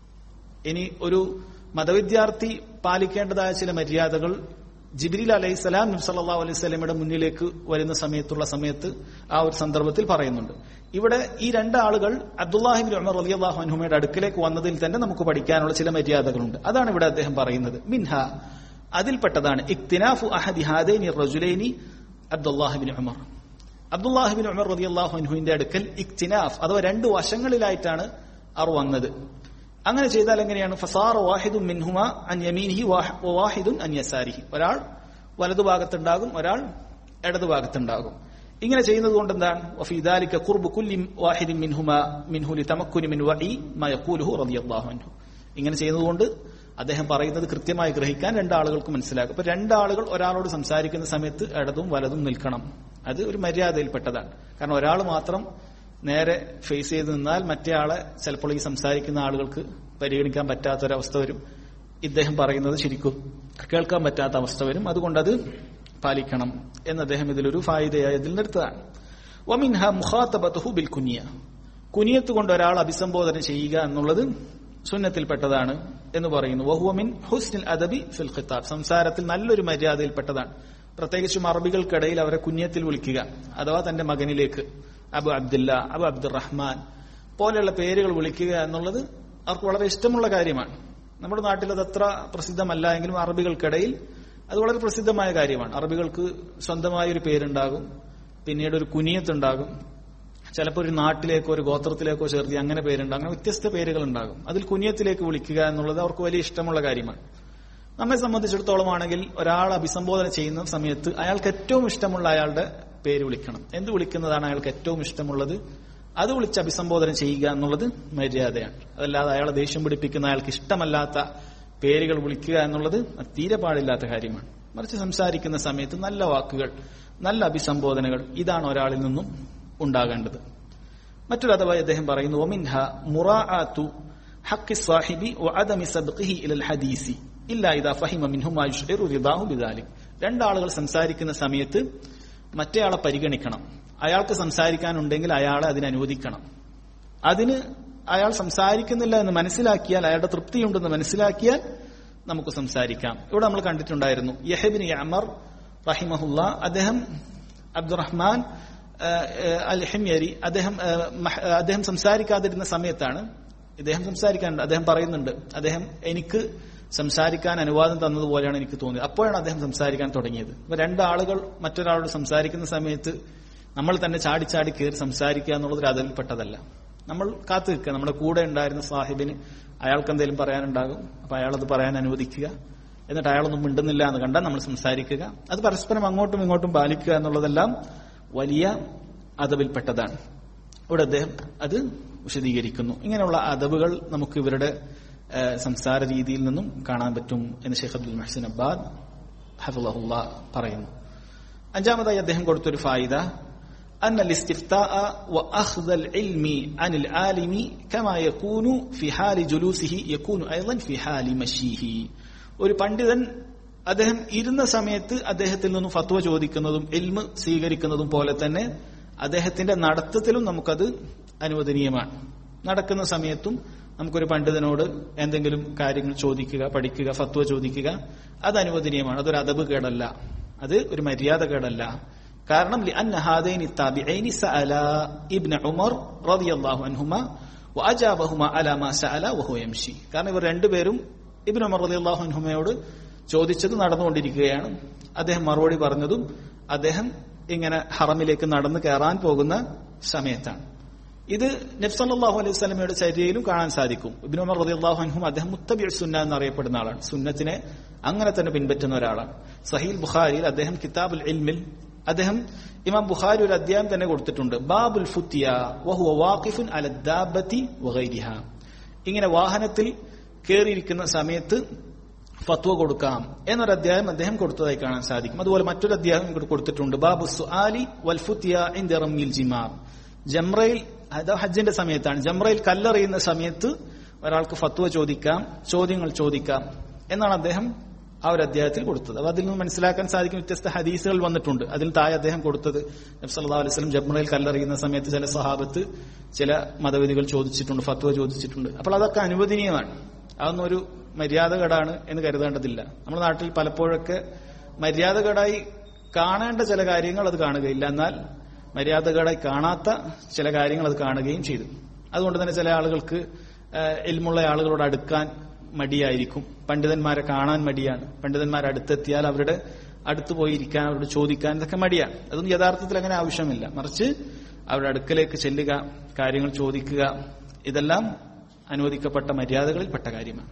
ഇനി ഒരു മതവിദ്യാർത്ഥി പാലിക്കേണ്ടതായ ചില മര്യാദകൾ ജിബ്രീൽ അലൈഹി സ്വലാം നബ്സല്ലാ അലൈഹി സ്വലമയുടെ മുന്നിലേക്ക് വരുന്ന സമയത്തുള്ള സമയത്ത് ആ ഒരു സന്ദർഭത്തിൽ പറയുന്നുണ്ട് ഇവിടെ ഈ രണ്ടാളുകൾ അബ്ദുല്ലാഹിബിൻ ഉമർ അലി അള്ളാഹു അൻഹുമയുടെ അടുക്കിലേക്ക് വന്നതിൽ തന്നെ നമുക്ക് പഠിക്കാനുള്ള ചില മര്യാദകളുണ്ട് അതാണ് ഇവിടെ അദ്ദേഹം പറയുന്നത് മിൻഹ അതിൽപ്പെട്ടതാണ് ഇക്തിനാഫു അഹദി ഹാദൈനി റജുലൈനി അബ്ദുല്ലാഹിബിൻ ഉമർ അബ്ദുല്ലാഹിബിൻ ഉമർ റതി അള്ളാഹു അൻഹുവിന്റെ അടുക്കൽ ഇക്തിനാഫ് അഥവാ രണ്ട് വശങ്ങളിലായിട്ടാണ് അവർ വന്നത് അങ്ങനെ ചെയ്താൽ എങ്ങനെയാണ് ഫസാർ വാഹിദുൻ മിൻഹുമ അൻ യമീനിഹി വാഹിദുൻ അൻ യസാരിഹി ഒരാൾ വലതുഭാഗത്തുണ്ടാകും ഒരാൾ ഇടതുഭാഗത്തുണ്ടാകും ഇങ്ങനെ ചെയ്യുന്നത് കൊണ്ട് എന്താണ് വഫീദാലിക ഖുർബ് കുല്ലി വാഹിദിൻ മിൻഹുമ മിൻഹു ലിതമക്കുനി മിൻ വഇ മാ യഖൂലുഹു റളിയല്ലാഹു അൻഹു ഇങ്ങനെ ചെയ്യുന്നതുകൊണ്ട് അദ്ദേഹം പറയുന്നത് കൃത്യമായി ഗ്രഹിക്കാൻ രണ്ടാളുകൾക്ക് മനസ്സിലാകും അപ്പൊ രണ്ടാളുകൾ ഒരാളോട് സംസാരിക്കുന്ന സമയത്ത് ഇടതും വലതും നിൽക്കണം അത് ഒരു മര്യാദയിൽപ്പെട്ടതാണ് കാരണം ഒരാൾ മാത്രം നേരെ ഫേസ് ചെയ്ത് നിന്നാൽ മറ്റേ ആളെ ചിലപ്പോൾ ഈ സംസാരിക്കുന്ന ആളുകൾക്ക് പരിഗണിക്കാൻ പറ്റാത്തൊരവസ്ഥ വരും ഇദ്ദേഹം പറയുന്നത് ശരിക്കും കേൾക്കാൻ പറ്റാത്ത അവസ്ഥ വരും അതുകൊണ്ട് അത് പാലിക്കണം എന്ന് അദ്ദേഹം ഇതിലൊരു ഫായിദയായി ഇതിൽ നിർത്തതാണ് വമിൻഹ മുഖാത്തബത്തുഹു ബിൽ കുനിയ കുനിയത്ത് കൊണ്ട് ഒരാൾ അഭിസംബോധന ചെയ്യുക എന്നുള്ളത് സുന്നത്തിൽപ്പെട്ടതാണ് എന്ന് പറയുന്നു വഹുവമിൻ ഹുസ്നിൽ അദബി ഫിൽ ഖിത്താബ് സംസാരത്തിൽ നല്ലൊരു മര്യാദയിൽപ്പെട്ടതാണ് പ്രത്യേകിച്ചും അറബികൾക്കിടയിൽ അവരെ കുഞ്ഞത്തിൽ വിളിക്കുക അഥവാ തന്റെ മകനിലേക്ക് അബു അബ്ദുല്ല അബു അബ്ദുറഹ്മാൻ പോലെയുള്ള പേരുകൾ വിളിക്കുക എന്നുള്ളത് അവർക്ക് വളരെ ഇഷ്ടമുള്ള കാര്യമാണ് നമ്മുടെ നാട്ടിൽ അത് അത്ര പ്രസിദ്ധമല്ല എങ്കിലും അറബികൾക്കിടയിൽ അത് വളരെ പ്രസിദ്ധമായ കാര്യമാണ് അറബികൾക്ക് സ്വന്തമായ ഒരു പേരുണ്ടാകും പിന്നീട് ഒരു കുനിയത്തുണ്ടാകും ചിലപ്പോൾ ഒരു നാട്ടിലേക്കോ ഒരു ഗോത്രത്തിലേക്കോ ചേർത്തി അങ്ങനെ പേരുണ്ടാകും അങ്ങനെ വ്യത്യസ്ത പേരുകൾ ഉണ്ടാകും അതിൽ കുനിയത്തിലേക്ക് വിളിക്കുക എന്നുള്ളത് അവർക്ക് വലിയ ഇഷ്ടമുള്ള കാര്യമാണ് നമ്മെ സംബന്ധിച്ചിടത്തോളം ആണെങ്കിൽ ഒരാൾ അഭിസംബോധന ചെയ്യുന്ന സമയത്ത് അയാൾക്ക് ഏറ്റവും ഇഷ്ടമുള്ള അയാളുടെ പേര് വിളിക്കണം എന്ത് വിളിക്കുന്നതാണ് അയാൾക്ക് ഏറ്റവും ഇഷ്ടമുള്ളത് അത് വിളിച്ച് അഭിസംബോധന ചെയ്യുക എന്നുള്ളത് മര്യാദയാണ് അതല്ലാതെ അയാളെ ദേഷ്യം പിടിപ്പിക്കുന്ന അയാൾക്ക് ഇഷ്ടമല്ലാത്ത പേരുകൾ വിളിക്കുക എന്നുള്ളത് അത് തീരെ പാടില്ലാത്ത കാര്യമാണ് മറിച്ച് സംസാരിക്കുന്ന സമയത്ത് നല്ല വാക്കുകൾ നല്ല അഭിസംബോധനകൾ ഇതാണ് ഒരാളിൽ നിന്നും ഉണ്ടാകേണ്ടത് മറ്റൊരു അഥവായി അദ്ദേഹം പറയുന്നു ഒമിൻഹ മുറാഅത്തു ഹഖ് സാഹിബി വഅദമി സബ്ഖിഹി ഇലൽ ഹദീസി ഇല്ല ഇദാ ഫഹിമ മിൻഹു മാ യുഷ്ഇറു റിദാഹു ബിദാലിക് രണ്ടാളുകൾ സംസാരിക്കുന്ന സമയത്ത് മറ്റേയാളെ പരിഗണിക്കണം അയാൾക്ക് സംസാരിക്കാനുണ്ടെങ്കിൽ അയാളെ അതിന് അനുവദിക്കണം അതിന് അയാൾ സംസാരിക്കുന്നില്ല എന്ന് മനസ്സിലാക്കിയാൽ അയാളുടെ തൃപ്തിയുണ്ടെന്ന് മനസ്സിലാക്കിയാൽ നമുക്ക് സംസാരിക്കാം ഇവിടെ നമ്മൾ കണ്ടിട്ടുണ്ടായിരുന്നു യഹബിൻ അമർ റഹിമഹുല്ല അദ്ദേഹം അബ്ദുറഹ്മാൻ അൽ ഹെമ്യരി അദ്ദേഹം അദ്ദേഹം സംസാരിക്കാതിരുന്ന സമയത്താണ് ഇദ്ദേഹം സംസാരിക്കാൻ അദ്ദേഹം പറയുന്നുണ്ട് അദ്ദേഹം എനിക്ക് സംസാരിക്കാൻ അനുവാദം തന്നതുപോലെയാണ് എനിക്ക് തോന്നിയത് അപ്പോഴാണ് അദ്ദേഹം സംസാരിക്കാൻ തുടങ്ങിയത് അപ്പൊ രണ്ടാളുകൾ മറ്റൊരാളോട് സംസാരിക്കുന്ന സമയത്ത് നമ്മൾ തന്നെ ചാടി ചാടി കയറി സംസാരിക്കുക എന്നുള്ളത് ഒരു അതിൽപ്പെട്ടതല്ല നമ്മൾ കാത്തു നിൽക്കുക നമ്മുടെ കൂടെ ഉണ്ടായിരുന്ന സാഹിബിന് അയാൾക്ക് എന്തെങ്കിലും പറയാനുണ്ടാകും അപ്പൊ അയാളത് പറയാൻ അനുവദിക്കുക എന്നിട്ട് അയാളൊന്നും മിണ്ടുന്നില്ല എന്ന് കണ്ടാൽ നമ്മൾ സംസാരിക്കുക അത് പരസ്പരം അങ്ങോട്ടും ഇങ്ങോട്ടും പാലിക്കുക എന്നുള്ളതെല്ലാം വലിയ അതവിൽപ്പെട്ടതാണ് ഇവിടെ അദ്ദേഹം അത് വിശദീകരിക്കുന്നു ഇങ്ങനെയുള്ള അതവുകൾ നമുക്ക് ഇവരുടെ സംസാര രീതിയിൽ നിന്നും കാണാൻ പറ്റും എന്ന് ഷെയ്ഖ് അബ്ദുൽ മെഹസിൻ അബ്ബാദ് ഹഫുല്ല പറയുന്നു അഞ്ചാമതായി അദ്ദേഹം കൊടുത്തൊരു ഫായിദ أن الاستفتاء وأخذ العلم عن العالم كما يكون في حال جلوسه يكون أيضا في حال مشيه ഒരു പണ്ഡിതൻ അദ്ദേഹം ഇരുന്ന സമയത്ത് അദ്ദേഹത്തിൽ നിന്നും ഫത്വ ചോദിക്കുന്നതും എൽമ് സ്വീകരിക്കുന്നതും പോലെ തന്നെ അദ്ദേഹത്തിന്റെ നടത്തത്തിലും നമുക്കത് അനുവദനീയമാണ് നടക്കുന്ന സമയത്തും നമുക്കൊരു പണ്ഡിതനോട് എന്തെങ്കിലും കാര്യങ്ങൾ ചോദിക്കുക പഠിക്കുക ഫത്വ ചോദിക്കുക അത് അനുവദനീയമാണ് അതൊരു അതബ് കേടല്ല അത് ഒരു മര്യാദ കേടല്ല കാരണം لأن هذين التابعين سألا ابن عمر رضي الله عنهما وأجابهما على ما سأل وهو يمشي കാരണം ഇവർ രണ്ടുപേരും ഇബ്നു ഉമർ റളിയല്ലാഹു അൻഹുമയോട് ചോദിച്ചത് നടന്നുകൊണ്ടിരിക്കുകയാണ് അദ്ദേഹം മറുപടി പറഞ്ഞതും അദ്ദേഹം ഇങ്ങനെ ഹറമിലേക്ക് നടന്നു കയറാൻ പോകുന്ന സമയത്താണ് ഇത് നബ്സല്ലാഹു അലൈഹി സ്വലമയുടെ ചര്യയിലും കാണാൻ സാധിക്കും ഇബിൻ ഉമർ റളിയല്ലാഹു അൻഹും അദ്ദേഹം മുത്തബി സുന്ന എന്നറിയപ്പെടുന്ന ആളാണ് സുന്നത്തിനെ അങ്ങനെ തന്നെ പിൻപറ്റുന്ന ഒരാളാണ് സഹീൽ ബുഖാരിയിൽ അദ്ദേഹം കിതാബുൽ ഇൽമിൽ അദ്ദേഹം ഇമാം ബുഖാരി ഒരു അധ്യായം തന്നെ കൊടുത്തിട്ടുണ്ട് ബാബുൽ ഫുത്തിയ വഹുവ വാഖിഫുൻ അല ദാബത്തി വഗൈരിഹ ഇങ്ങനെ വാഹനത്തിൽ കയറിയിരിക്കുന്ന സമയത്ത് ഫത്വ കൊടുക്കാം എന്നൊരു അധ്യായം അദ്ദേഹം കൊടുത്തതായി കാണാൻ സാധിക്കും അതുപോലെ മറ്റൊരു അധ്യായം ഇവിടെ കൊടുത്തിട്ടുണ്ട് ബാബു സുആലി വൽ ഫുത്തിയ ഇൻ റമ്മിൽ ജിമാർ ജംറയിൽ അത് ഹജ്ജിന്റെ സമയത്താണ് ജംറയിൽ കല്ലെറിയുന്ന സമയത്ത് ഒരാൾക്ക് ഫത്വ ചോദിക്കാം ചോദ്യങ്ങൾ ചോദിക്കാം എന്നാണ് അദ്ദേഹം ആ ഒരു അധ്യായത്തിൽ കൊടുത്തത് അപ്പൊ അതിൽ നിന്ന് മനസ്സിലാക്കാൻ സാധിക്കും വ്യത്യസ്ത ഹദീസുകൾ വന്നിട്ടുണ്ട് അതിൽ താഴെ അദ്ദേഹം കൊടുത്തത് നബ്സല്ലാ അലൈഹി സ്വലം ജബ്മറയിൽ കല്ലെറിയുന്ന സമയത്ത് ചില സഹാബത്ത് ചില മതവിധികൾ ചോദിച്ചിട്ടുണ്ട് ഫത്വ ചോദിച്ചിട്ടുണ്ട് അപ്പോൾ അതൊക്കെ അനുവദനീയമാണ് അതൊന്നും ഒരു മര്യാദകേടാണ് എന്ന് കരുതേണ്ടതില്ല നമ്മുടെ നാട്ടിൽ പലപ്പോഴൊക്കെ മര്യാദകേടായി കാണേണ്ട ചില കാര്യങ്ങൾ അത് കാണുകയില്ല എന്നാൽ മര്യാദകേടായി കാണാത്ത ചില കാര്യങ്ങൾ അത് കാണുകയും ചെയ്തു അതുകൊണ്ട് തന്നെ ചില ആളുകൾക്ക് എൽമുള്ള ആളുകളോട് അടുക്കാൻ മടിയായിരിക്കും പണ്ഡിതന്മാരെ കാണാൻ മടിയാണ് പണ്ഡിതന്മാർ അടുത്തെത്തിയാൽ അവരുടെ അടുത്ത് പോയി ഇരിക്കാൻ അവരോട് ചോദിക്കാൻ ഇതൊക്കെ മടിയാണ് അതൊന്നും യഥാർത്ഥത്തിൽ അങ്ങനെ ആവശ്യമില്ല മറിച്ച് അവരുടെ അടുക്കലേക്ക് ചെല്ലുക കാര്യങ്ങൾ ചോദിക്കുക ഇതെല്ലാം അനുവദിക്കപ്പെട്ട മര്യാദകളിൽ പെട്ട കാര്യമാണ്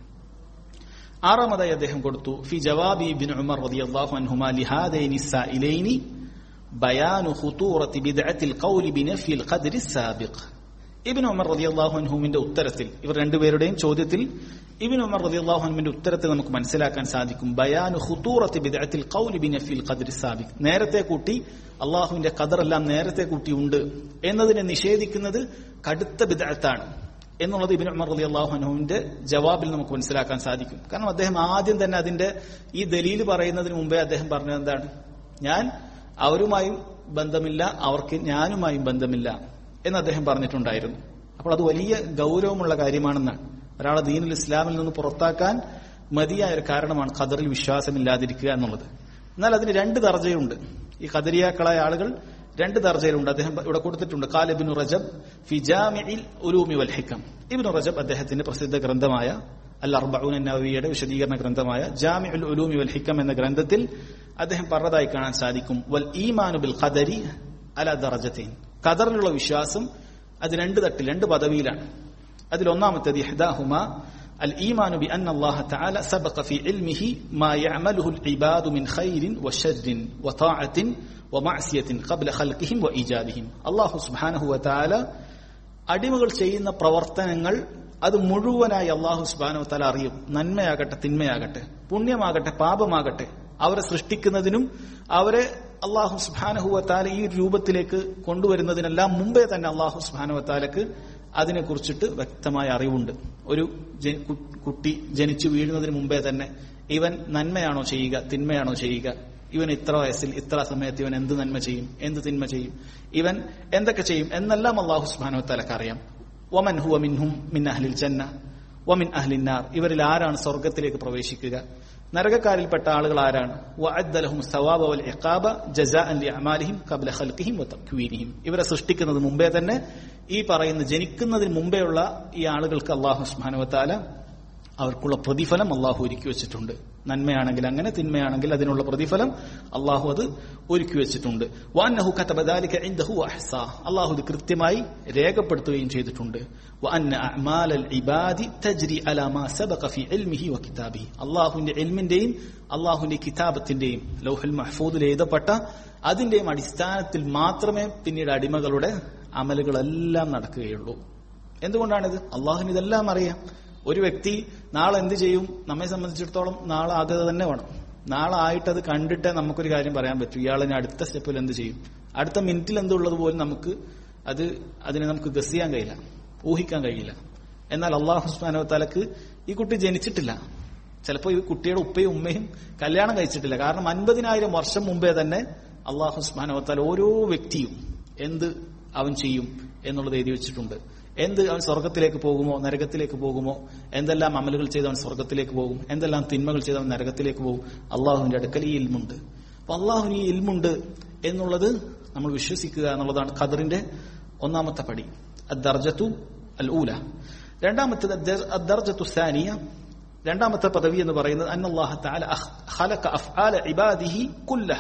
ആറാമതായി അദ്ദേഹം കൊടുത്തു ഫി ജവാബി ബിൻ ഉമർ റളിയല്ലാഹു അൻഹുമാ ലിഹാദൈനി സായിലൈനി ബയാനു ഖുതൂറത്തി ബിദ്അത്തിൽ ഖൗലി ബിനഫിൽ ഖദ്രി സാബിഖ് ഇബിൻ ഉമർ റളിയല്ലാഹു അൻഹുവിന്റെ ഉത്തരത്തിൽ ഇവർ രണ്ടുപേരുടെയും ചോദ്യത്തിൽ ഇബിൻ ഉമർ റളിയല്ലാഹു അൻഹുവിന്റെ ഉത്തരത്തിൽ നമുക്ക് മനസ്സിലാക്കാൻ സാധിക്കും ബയാനു ഖുതൂറത്തി ബിദ്അത്തിൽ ഖൗലി ബിനഫിൽ ഖദ്രി സാബിഖ് നേരത്തെ കൂട്ടി അള്ളാഹുവിന്റെ ഖദറെല്ലാം നേരത്തെ കൂട്ടി ഉണ്ട് എന്നതിനെ നിഷേധിക്കുന്നത് കടുത്ത ബിദ്അത്താണ് എന്നുള്ളത് ഇബിൻ ഉമർ അലി അള്ളാഹുനുവിന്റെ ജവാബിൽ നമുക്ക് മനസ്സിലാക്കാൻ സാധിക്കും കാരണം അദ്ദേഹം ആദ്യം തന്നെ അതിന്റെ ഈ ദലീൽ പറയുന്നതിന് മുമ്പേ അദ്ദേഹം പറഞ്ഞത് എന്താണ് ഞാൻ അവരുമായും ബന്ധമില്ല അവർക്ക് ഞാനുമായും ബന്ധമില്ല എന്ന് അദ്ദേഹം പറഞ്ഞിട്ടുണ്ടായിരുന്നു അപ്പോൾ അത് വലിയ ഗൗരവമുള്ള കാര്യമാണെന്നാണ് ഒരാളെ ദീനുൽ ഇസ്ലാമിൽ നിന്ന് പുറത്താക്കാൻ മതിയായ ഒരു കാരണമാണ് ഖദറിൽ വിശ്വാസമില്ലാതിരിക്കുക എന്നുള്ളത് എന്നാൽ അതിന് രണ്ട് ദർജയുണ്ട് ഈ ഖദരിയാക്കളായ ആളുകൾ രണ്ട് ദർജയിലുണ്ട് അദ്ദേഹം ഇവിടെ കൊടുത്തിട്ടുണ്ട് കാൽ ഇബ്നു റജബ് ഫി ജാമിഇൽ ഉലൂമി വൽ ഹിക്കം ഇബ്നു റജബ് അദ്ദേഹത്തിന്റെ പ്രസിദ്ധ ഗ്രന്ഥമായ അൽ അർബഊൻ നവവിയുടെ വിശദീകരണ ഗ്രന്ഥമായ ജാമിഉൽ ഉലൂമി വൽ ഹിക്കം എന്ന ഗ്രന്ഥത്തിൽ അദ്ദേഹം പറഞ്ഞതായി കാണാൻ സാധിക്കും വൽ ഈമാനു ബിൽ ഖദരി അല ദറജത്തൈൻ ഖദറിലുള്ള വിശ്വാസം അത് രണ്ട് തട്ടിൽ രണ്ട് പദവിയിലാണ് അതിൽ ഒന്നാമത്തേത് ഇഹ്ദാഹുമ الإيمان بأن الله تعالى سبق في علمه ما يعمله العباد من خير وشر وطاعة ومعصية قبل خلقهم وإيجادهم الله سبحانه وتعالى അടിമകൾ ചെയ്യുന്ന പ്രവർത്തനങ്ങൾ അത് മുഴുവനായി അള്ളാഹു സുബാനു തല അറിയും നന്മയാകട്ടെ തിന്മയാകട്ടെ പുണ്യമാകട്ടെ പാപമാകട്ടെ അവരെ സൃഷ്ടിക്കുന്നതിനും അവരെ അള്ളാഹു സുബാനഹുവത്താല ഈ രൂപത്തിലേക്ക് കൊണ്ടുവരുന്നതിനെല്ലാം മുമ്പേ തന്നെ അള്ളാഹു സുബാനുവത്താലക്ക് അതിനെ കുറിച്ചിട്ട് വ്യക്തമായ അറിവുണ്ട് ഒരു കുട്ടി ജനിച്ചു വീഴുന്നതിന് മുമ്പേ തന്നെ ഇവൻ നന്മയാണോ ചെയ്യുക തിന്മയാണോ ചെയ്യുക ഇവൻ ഇത്ര വയസ്സിൽ ഇത്ര സമയത്ത് ഇവൻ എന്ത് നന്മ ചെയ്യും എന്ത് തിന്മ ചെയ്യും ഇവൻ എന്തൊക്കെ ചെയ്യും എന്നെല്ലാം അള്ളാഹു സുബാനുവത്താലക്ക് അറിയാം ഒമൻ ഹുവ മിൻഹും മിൻ അഹ്ലിൽ ജന്ന വമിൻ അഹ്ലിന്നാർ ഇവരിൽ ആരാണ് സ്വർഗത്തിലേക്ക് പ്രവേശിക്കുക നരകക്കാരിൽപ്പെട്ട ആളുകൾ ആരാണ് വഅദ്ദലഹും സവാബ വൽ ഇഖാബ ജസാഅൻ ലിഅമാലിഹിം ഖബ്ല ഖൽഖിഹിം വതക്വീനിഹിം ഇവരെ സൃഷ്ടിക്കുന്നത് മുമ്പേ തന്നെ ഈ പറയുന്ന ജനിക്കുന്നതിന് മുമ്പേയുള്ള ഈ ആളുകൾക്ക് അല്ലാഹു സുബ്ഹാനഹു വതആല അവർക്കുള്ള പ്രതിഫലം അള്ളാഹു ഒരുക്കി വെച്ചിട്ടുണ്ട് നന്മയാണെങ്കിൽ അങ്ങനെ തിന്മയാണെങ്കിൽ അതിനുള്ള പ്രതിഫലം അള്ളാഹു അത് ഒരുക്കി വെച്ചിട്ടുണ്ട് വാന്നഹു കതബദാലിക ഇൻദഹു അഹ്സാ അള്ളാഹു ഇത് കൃത്യമായി രേഖപ്പെടുത്തുകയും ചെയ്തിട്ടുണ്ട് വഅന്ന അഅമാലൽ ഇബാദി തജ്രി അലാ മാ സബഖ ഫി ഇൽമിഹി വകിതാബിഹി അള്ളാഹുവിന്റെ ഇൽമിന്റെയും അള്ളാഹുവിന്റെ കിതാബത്തിന്റെയും ലൗഹുൽ മഹ്ഫൂദിൽ എഴുതപ്പെട്ട അതിന്റെയും അടിസ്ഥാനത്തിൽ മാത്രമേ പിന്നീട് അടിമകളുടെ അമലുകളെല്ലാം നടക്കുകയുള്ളൂ എന്തുകൊണ്ടാണിത് അള്ളാഹുവിന് ഇതെല്ലാം അറിയാം ഒരു വ്യക്തി നാളെ എന്ത് ചെയ്യും നമ്മെ സംബന്ധിച്ചിടത്തോളം നാളെ ആദ്യത തന്നെ വേണം നാളെ ആയിട്ട് അത് കണ്ടിട്ടേ നമുക്കൊരു കാര്യം പറയാൻ പറ്റൂ ഇയാളിന് അടുത്ത സ്റ്റെപ്പിൽ എന്ത് ചെയ്യും അടുത്ത മിനിറ്റിൽ എന്തുള്ളത് പോലും നമുക്ക് അത് അതിനെ നമുക്ക് ഗസ് ചെയ്യാൻ കഴിയില്ല ഊഹിക്കാൻ കഴിയില്ല എന്നാൽ അള്ളാഹു സുസ്മാനവത്താലക്ക് ഈ കുട്ടി ജനിച്ചിട്ടില്ല ചിലപ്പോൾ ഈ കുട്ടിയുടെ ഉപ്പയും ഉമ്മയും കല്യാണം കഴിച്ചിട്ടില്ല കാരണം അൻപതിനായിരം വർഷം മുമ്പേ തന്നെ അള്ളാഹു സുസ്മാനവത്താൽ ഓരോ വ്യക്തിയും എന്ത് അവൻ ചെയ്യും എന്നുള്ളത് എഴുതി വെച്ചിട്ടുണ്ട് എന്ത് അവൻ സ്വർഗത്തിലേക്ക് പോകുമോ നരകത്തിലേക്ക് പോകുമോ എന്തെല്ലാം അമലുകൾ ചെയ്ത് അവൻ സ്വർഗത്തിലേക്ക് പോകും എന്തെല്ലാം തിന്മകൾ ചെയ്ത് അവൻ നരകത്തിലേക്ക് പോകും അള്ളാഹുവിന്റെ അടുക്കൽ ഈ ഇൽമുണ്ട് അപ്പൊ അള്ളാഹുവിന് ഈ ഇൽമുണ്ട് എന്നുള്ളത് നമ്മൾ വിശ്വസിക്കുക എന്നുള്ളതാണ് ഖദറിന്റെ ഒന്നാമത്തെ പടി അദ്ദർജത്തു അൽ ഊല രണ്ടാമത്തേത് അദ്ദർജത്തു സാനിയ രണ്ടാമത്തെ പദവി എന്ന് പറയുന്നത് അന്നല്ലാഹ തആല ഖലഖ അഫ്ആല ഇബാദിഹി കുല്ലഹ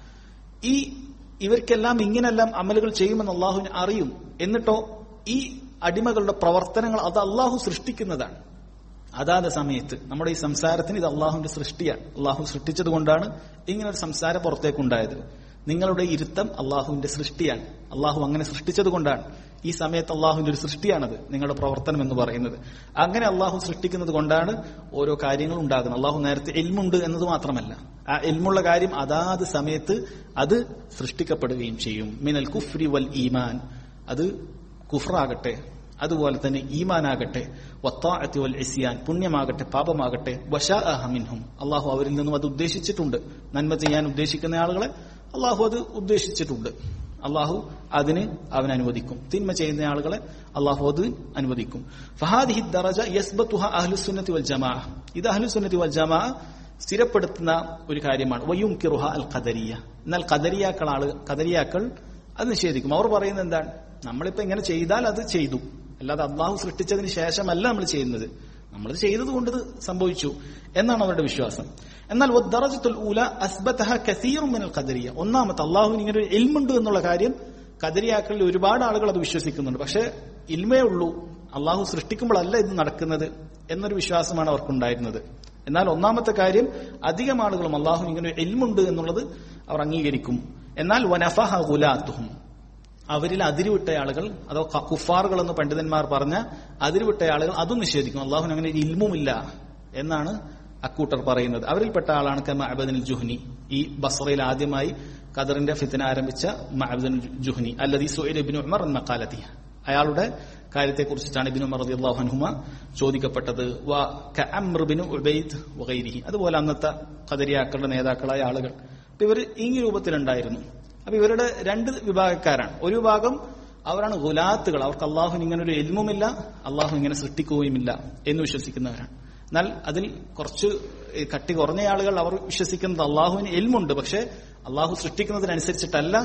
ഈ ഇവർക്കെല്ലാം ഇങ്ങനെല്ലാം അമലുകൾ ചെയ്യുമെന്ന് അള്ളാഹുവിന് അറിയും എന്നിട്ടോ ഈ അടിമകളുടെ പ്രവർത്തനങ്ങൾ അത് അള്ളാഹു സൃഷ്ടിക്കുന്നതാണ് അതാത് സമയത്ത് നമ്മുടെ ഈ സംസാരത്തിന് ഇത് അള്ളാഹുവിന്റെ സൃഷ്ടിയാണ് അള്ളാഹു സൃഷ്ടിച്ചത് കൊണ്ടാണ് ഇങ്ങനെ ഒരു സംസാരം പുറത്തേക്കുണ്ടായത് നിങ്ങളുടെ ഇരുത്തം അള്ളാഹുവിന്റെ സൃഷ്ടിയാണ് അള്ളാഹു അങ്ങനെ സൃഷ്ടിച്ചത് കൊണ്ടാണ് ഈ സമയത്ത് അള്ളാഹുവിന്റെ ഒരു സൃഷ്ടിയാണത് നിങ്ങളുടെ പ്രവർത്തനം എന്ന് പറയുന്നത് അങ്ങനെ അള്ളാഹു സൃഷ്ടിക്കുന്നത് കൊണ്ടാണ് ഓരോ കാര്യങ്ങളും ഉണ്ടാകുന്നത് അള്ളാഹു നേരത്തെ എൽമുണ്ട് എന്നത് മാത്രമല്ല ആ എൽമുള്ള കാര്യം അതാത് സമയത്ത് അത് സൃഷ്ടിക്കപ്പെടുകയും ചെയ്യും മിനൽ കുഫ്രി വൽ ഈമാൻ അത് കുഫറാകട്ടെ അതുപോലെ തന്നെ ഈമാനാകട്ടെ വത്താഅത്തി വൽ ഇസ്യാൻ പുണ്യമാകട്ടെ പാപമാകട്ടെ വശാഅഹമിൻഹും അള്ളാഹു അവരിൽ നിന്നും അത് ഉദ്ദേശിച്ചിട്ടുണ്ട് നന്മ ചെയ്യാൻ ഉദ്ദേശിക്കുന്ന ആളുകളെ അള്ളാഹു അത് ഉദ്ദേശിച്ചിട്ടുണ്ട് അള്ളാഹു അതിന് അവൻ അനുവദിക്കും തിന്മ ചെയ്യുന്ന ആളുകളെ അള്ളാഹു അത് അനുവദിക്കും ഫഹാദിഹി ദറജ യസ്ബത്തുഹ അഹ്ലുസുന്നത്തി വൽ ജമാ ഇത് അഹ്ലുസുന്നത്തി വൽ ജമാ സ്ഥിരപ്പെടുത്തുന്ന ഒരു കാര്യമാണ് വയ്യും കിറുഹ അൽ ഖദരിയ എന്നാൽ ഖദരിയാക്കൾ ആള് ഖദരിയാക്കൾ അത് നിഷേധിക്കും അവർ പറയുന്നത് എന്താണ് നമ്മളിപ്പോ ഇങ്ങനെ ചെയ്താൽ അത് ചെയ്തു അല്ലാതെ അള്ളാഹു സൃഷ്ടിച്ചതിന് ശേഷമല്ല നമ്മൾ ചെയ്യുന്നത് നമ്മൾ ചെയ്തത് കൊണ്ട് ഇത് സംഭവിച്ചു എന്നാണ് അവരുടെ വിശ്വാസം എന്നാൽ ദറജത്തുൽ ഊല അസ്ബത്തഹ കസീറും മിനൽ ഖദരിയ ഒന്നാമത്തെ അള്ളാഹുവിന് ഇങ്ങനെ ഒരു ഇൽമുണ്ട് എന്നുള്ള കാര്യം ഖദരിയാക്കളിൽ ഒരുപാട് ആളുകൾ അത് വിശ്വസിക്കുന്നുണ്ട് പക്ഷെ ഇൽമേ ഉള്ളൂ അള്ളാഹു സൃഷ്ടിക്കുമ്പോഴല്ല ഇത് നടക്കുന്നത് എന്നൊരു വിശ്വാസമാണ് അവർക്കുണ്ടായിരുന്നത് എന്നാൽ ഒന്നാമത്തെ കാര്യം അധികം ആളുകളും അള്ളാഹു ഇങ്ങനെ ഒരു ഇൽമുണ്ട് എന്നുള്ളത് അവർ അംഗീകരിക്കും എന്നാൽ വനഫഹ ഗുലാത്തുഹും അവരിൽ അതിരുവിട്ട ആളുകൾ അതോ കുഫാറുകൾ എന്ന് പണ്ഡിതന്മാർ പറഞ്ഞ അതിരുവിട്ട ആളുകൾ അതും നിഷേധിക്കും അള്ളാഹുവിന് അങ്ങനെ ഒരു ഇൽമുമില്ല എന്നാണ് അക്കൂട്ടർ പറയുന്നത് അവരിൽപ്പെട്ട ആളാണ് മഅബദിൻ ജുഹ്നി ഈ ബസ്രയിൽ ആദ്യമായി ഖദറിന്റെ ഫിത്തിന ആരംഭിച്ച മഅബദിൻ ജുഹ്നി അല്ലദീ സുഹൈൽ ഇബ്നു ഉമർ എന്ന കാലത്തി അയാളുടെ കാര്യത്തെക്കുറിച്ചിട്ടാണ് ഇബിനു ഉമർ റളിയല്ലാഹു അൻഹുമ ചോദിക്കപ്പെട്ടത് വ കഅംർ ബിനു ഉബൈദ് വഗൈരിഹി അതുപോലെ അന്നത്തെ ഖദരിയാക്കളുടെ നേതാക്കളായ ആളുകൾ അപ്പൊ ഇവർ ഈ രൂപത്തിലുണ്ടായിരുന്നു അപ്പൊ ഇവരുടെ രണ്ട് വിഭാഗക്കാരാണ് ഒരു വിഭാഗം അവരാണ് ഗുലാത്തുകൾ അവർക്ക് അള്ളാഹുവിന് ഇങ്ങനെ ഒരു എൽമുമില്ല അള്ളാഹു ഇങ്ങനെ സൃഷ്ടിക്കുകയുമില്ല എന്ന് വിശ്വസിക്കുന്നവരാണ് എന്നാൽ അതിൽ കുറച്ച് കട്ടി കുറഞ്ഞ ആളുകൾ അവർ വിശ്വസിക്കുന്നത് അള്ളാഹുവിന് എൽമുണ്ട് പക്ഷെ അള്ളാഹു സൃഷ്ടിക്കുന്നതിനനുസരിച്ചിട്ടല്ല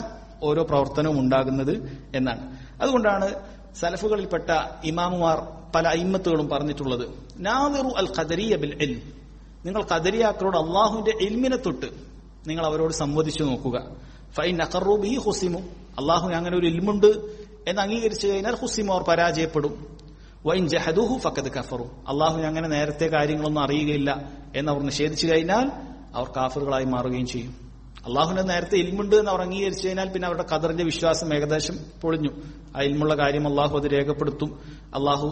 ഓരോ പ്രവർത്തനവും ഉണ്ടാകുന്നത് എന്നാണ് അതുകൊണ്ടാണ് സലഫുകളിൽപ്പെട്ട ഇമാമുമാർ പല അയിമത്തുകളും പറഞ്ഞിട്ടുള്ളത് നാദിറു അൽ ഖദരിയ ബിൽ ഇൽം നിങ്ങൾ ഖദരിയാക്കളോട് അള്ളാഹുവിന്റെ ഇൽമിനെ തൊട്ട് നിങ്ങൾ അവരോട് സംവദിച്ചു നോക്കുക ഫൈൻ അഖറൂബി ഹുസിമു അള്ളാഹു അങ്ങനെ ഒരു ഇൽമുണ്ട് എന്ന് അംഗീകരിച്ചു കഴിഞ്ഞാൽ ഹുസിമു അവർ പരാജയപ്പെടും വൈൻ ജഹദുഹു ഫക്കത് കഫറു അള്ളാഹു അങ്ങനെ നേരത്തെ കാര്യങ്ങളൊന്നും അറിയുകയില്ല എന്ന് അവർ നിഷേധിച്ചു കഴിഞ്ഞാൽ അവർ കാഫറുകളായി മാറുകയും ചെയ്യും അള്ളാഹുവിന്റെ നേരത്തെ ഇൽമുണ്ട് എന്ന് അവർ അംഗീകരിച്ചു കഴിഞ്ഞാൽ പിന്നെ അവരുടെ ഖദറിന്റെ വിശ്വാസം ഏകദേശം പൊളിഞ്ഞു ആ ഇൽമുള്ള കാര്യം അള്ളാഹു അത് രേഖപ്പെടുത്തും അള്ളാഹു